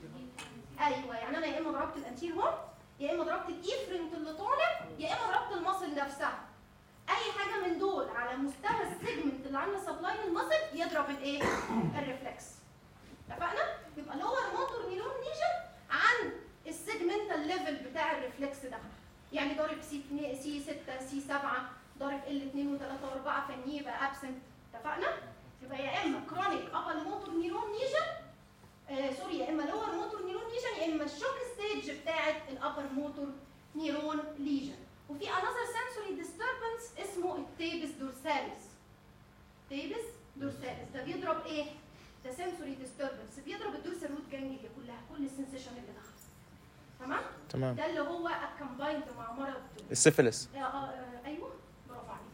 ايوه يعني انا يا اما ضربت الانتير هون يا اما ضربت الايفرنت اللي طالع يا اما ضربت المصل نفسها اي حاجه من دول على مستوى السيجمنت اللي عامله سبلاين المصل يضرب الايه الريفلكس اتفقنا يبقى لور موتور نيرون ليجن عن السيجمنتال ليفل بتاع الريفلكس ده يعني ضارب سي 2 سي 6 سي 7 ضارب ال 2 و3 و4 فنيه يبقى ابسنت اتفقنا يبقى يا اما كرونيك ابر موتور نيرون ليجن آه سوري يا اما لور موتور نيرون ليجن يا اما الشوك ستيج بتاعت الابر موتور نيرون ليجن وفي انذر سنسوري ديستربنس اسمه التيبس دورساليس تيبس دورساليس ده بيضرب ايه؟ ده سنسوري ديستربنس بيضرب الدورسال روت جانجليا كلها كل السنسيشن اللي دخل تمام؟ تمام ده اللي هو اكمبايند مع مرض السيفلس آه، آه، ايوه برافو عليك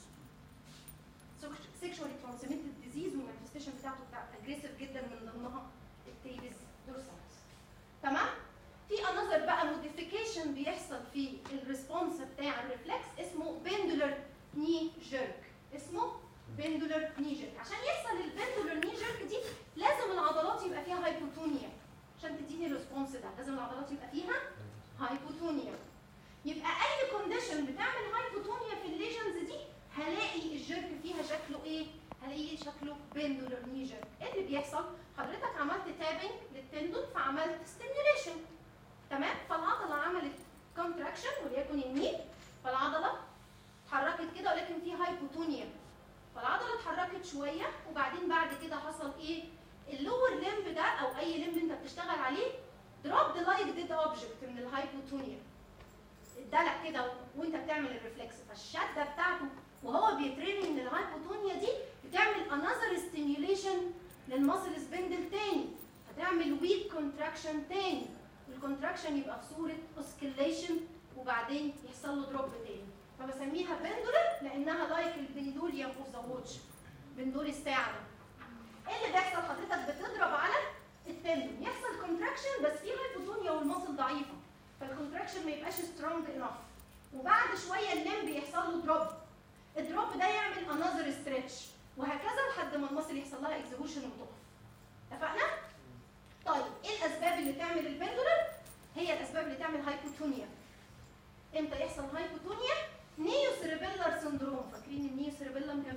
سيكشوالي ترانسميتد ديزيز والمانيفستيشن بتاعته بتاع اجريسيف جدا من ضمنها التيبس دورساليس تمام في انذر بقى موديفيكيشن بيحصل في الريسبونس بتاع الريفلكس اسمه بندولر ني جيرك اسمه بندولر ني جيرك عشان يحصل البندولر ني جيرك دي لازم العضلات يبقى فيها هايبوتونيا عشان تديني الريسبونس ده لازم العضلات يبقى فيها هايبوتونيا يبقى اي كونديشن بتعمل هايبوتونيا في الليجنز دي هلاقي الجيرك فيها شكله ايه هلاقي شكله بندولر ني جيرك ايه اللي بيحصل حضرتك عملت تابنج للتندون فعملت ستيميوليشن تمام فالعضله عملت كونتراكشن وليكن الني فالعضله اتحركت كده ولكن في هايبوتونيا فالعضله اتحركت شويه وبعدين بعد كده حصل ايه اللور لمب ده او اي لمب انت بتشتغل عليه دروب لايك ديد اوبجكت من الهايبوتونيا اتدلق كده وانت بتعمل الريفلكس فالشده بتاعته وهو بيترمي من الهايبوتونيا دي بتعمل انذر ستيميوليشن للماسل سبندل تاني هتعمل ويك كونتراكشن تاني والكونتراكشن يبقى في صوره اوسكيليشن وبعدين يحصل له دروب تاني فبسميها بندولر لانها لايك البندوليوم اوف ذا واتش بندول الساعه ده ايه اللي بيحصل حضرتك بتضرب على التندون يحصل كونتراكشن بس في هايبوتونيا والمصل ضعيفه فالكونتراكشن ما يبقاش سترونج انف وبعد شويه الليمب يحصل له دروب الدروب ده يعمل انذر ستريتش وهكذا لحد ما المصل يحصل لها اكزيبوشن وتقف اتفقنا؟ طيب ايه الاسباب اللي تعمل البندولر؟ هي الاسباب اللي تعمل هايبوتونيا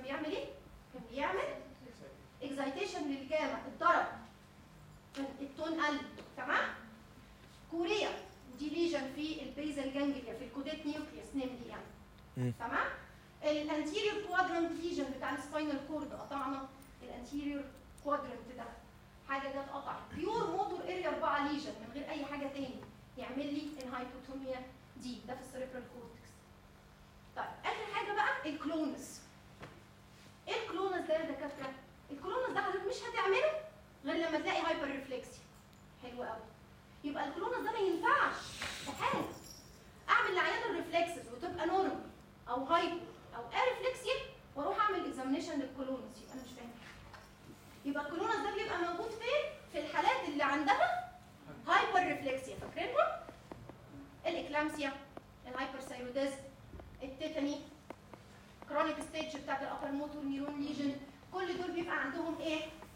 بيعمل ايه؟ كان بيعمل اكزايتيشن للجاما اتضرب كان التون قل تمام؟ كوريا دي ليجن في البيزل جانجليا في الكوديت نيوكليوس نملي يعني مم. تمام؟ الانتيريور كوادرنت ليجن بتاع السباينال كورد قطعنا الانتيريور كوادرنت ده حاجه جت قطعت بيور موتور اريا 4 ليجن من غير اي حاجه تاني يعمل لي الهايبوتوميا دي ده في السيريبرال كورتكس طيب اخر حاجه بقى الكلونس ايه الكلونس ده يا دكاتره الكلونس ده حضرتك مش هتعمله غير لما تلاقي هايبر ريفلكسي حلو قوي يبقى الكلونس ده ما ينفعش استحاله اعمل لعيان الريفلكسز وتبقى نورمال او هايبر او اريفلكسيا واروح اعمل اكزامينشن للكلونس يبقى انا مش فاهم يبقى الكلونس ده بيبقى موجود فين في الحالات اللي عندها هايبر ريفلكسيا فاكرينهم الاكلامسيا الهايبرثايروديزم التيتاني كرونيك ستيج بتاعت الابر موتور نيرون ليجن كل دول بيبقى عندهم ايه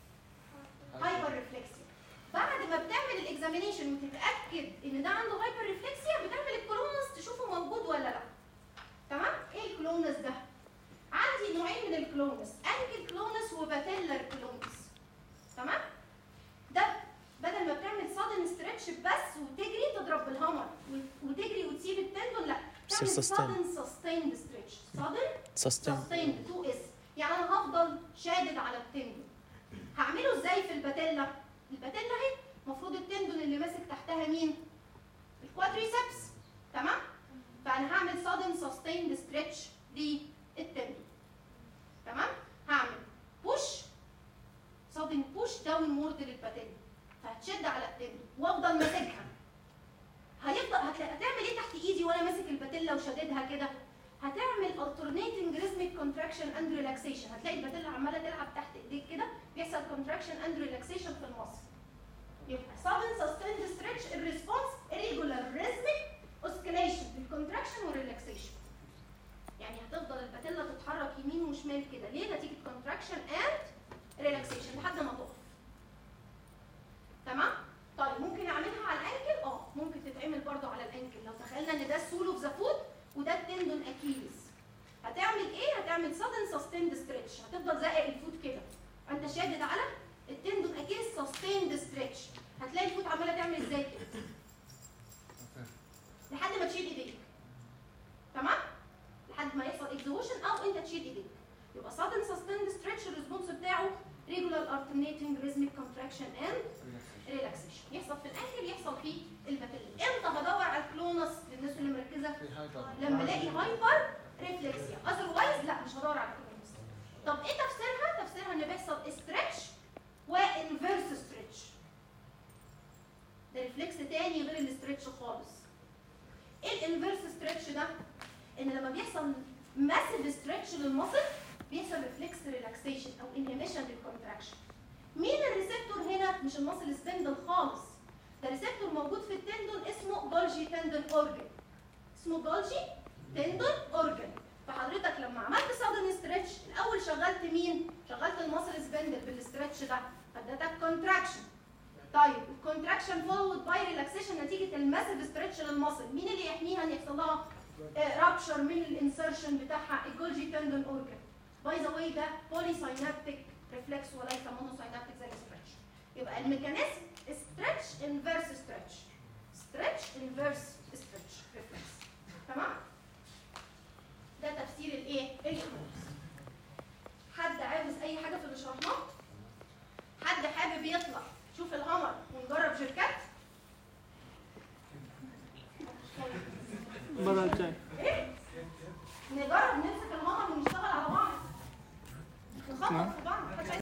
هايبر ريفلكسيا بعد ما بتعمل الاكزامينيشن وتتاكد ان ده عنده هايبر ريفلكسيا بتعمل الكلونس تشوفه موجود ولا لا تمام ايه الكلونس ده عندي نوعين من الكلونس انكل كلونس وباتيلر كلونس تمام ده بدل ما بتعمل صادن ستريتش بس وتجري تضرب بالهامر و- وتجري وتسيب التندون لا تعمل sustain. صادن سستيند ستريتش صادن سستين سستيند 2 اس يعني انا هفضل شادد على التندون هعمله ازاي في الباتيلا الباتيلا اهي المفروض التندون اللي ماسك تحتها مين الكوادريسبس تمام فانا هعمل صادن سستيند ستريتش للتندون تمام هعمل بوش صادن بوش داون وورد للباتيلا فهتشد على التندون وافضل ماسكها هيفضل هتلاقي هتعمل ايه تحت ايدي وانا ماسك الباتيلا وشاددها كده هتعمل alternating rhythmic contraction and relaxation هتلاقي الباتيلا عماله تلعب تحت ايديك كده بيحصل contraction and relaxation في المصل يبقى sudden sustained stretch الريسبونس irregular rhythmic oscillation بالcontraction والrelaxation يعني هتفضل الباتيلا تتحرك يمين وشمال كده ليه نتيجه contraction and relaxation لحد ما تقف تمام طيب ممكن اعملها على الانكل اه ممكن تتعمل برضو على الانكل لو تخيلنا ان ده السول اوف ذا فوت وده التندون اكيليس هتعمل ايه هتعمل sudden sustained stretch هتفضل زائق الفوت كده انت شادد على التندون اكيليس sustained stretch هتلاقي الفوت عماله تعمل ازاي كده لحد ما تشيل ايديك تمام لحد ما يحصل اكزوشن او انت تشيل ايديك يبقى sudden sustained stretch الريسبونس بتاعه regular alternating rhythmic contraction and ريلاكسيشن يحصل في الانكل يحصل في الباتيلا امتى هدور على الكلونس للناس اللي مركزه لما الاقي هايبر ريفلكسيا اذروايز لا مش هدور على الكلونس طب ايه تفسيرها تفسيرها ان بيحصل ستريتش وانفيرس ستريتش ده ريفلكس تاني غير الاستريتش خالص ايه الانفيرس ستريتش ده ان لما بيحصل ماسيف ستريتش للمصل بيحصل ريفلكس ريلاكسيشن او انهيميشن للكونتراكشن مين الريسبتور هنا مش المصل سبندل خالص ده ريسبتور موجود في التندون اسمه جولجي تندون اورجن اسمه جولجي تندون اورجن فحضرتك لما عملت سادن ستريتش الاول شغلت مين شغلت المصل سبندل بالاسترتش ده فادتك كونتراكشن طيب الكونتراكشن فولود باي ريلاكسيشن نتيجه الماسيف ستريتش للمصل مين اللي يحميها ان يحصل لها رابشر من الانسرشن بتاعها الجولجي تندون اورجن باي ذا واي ده بولي ساينابتيك ريفلكس وليس مونو ساينابتيك زي الستريتش يبقى الميكانيزم ستريتش انفيرس ستريتش ستريتش انفيرس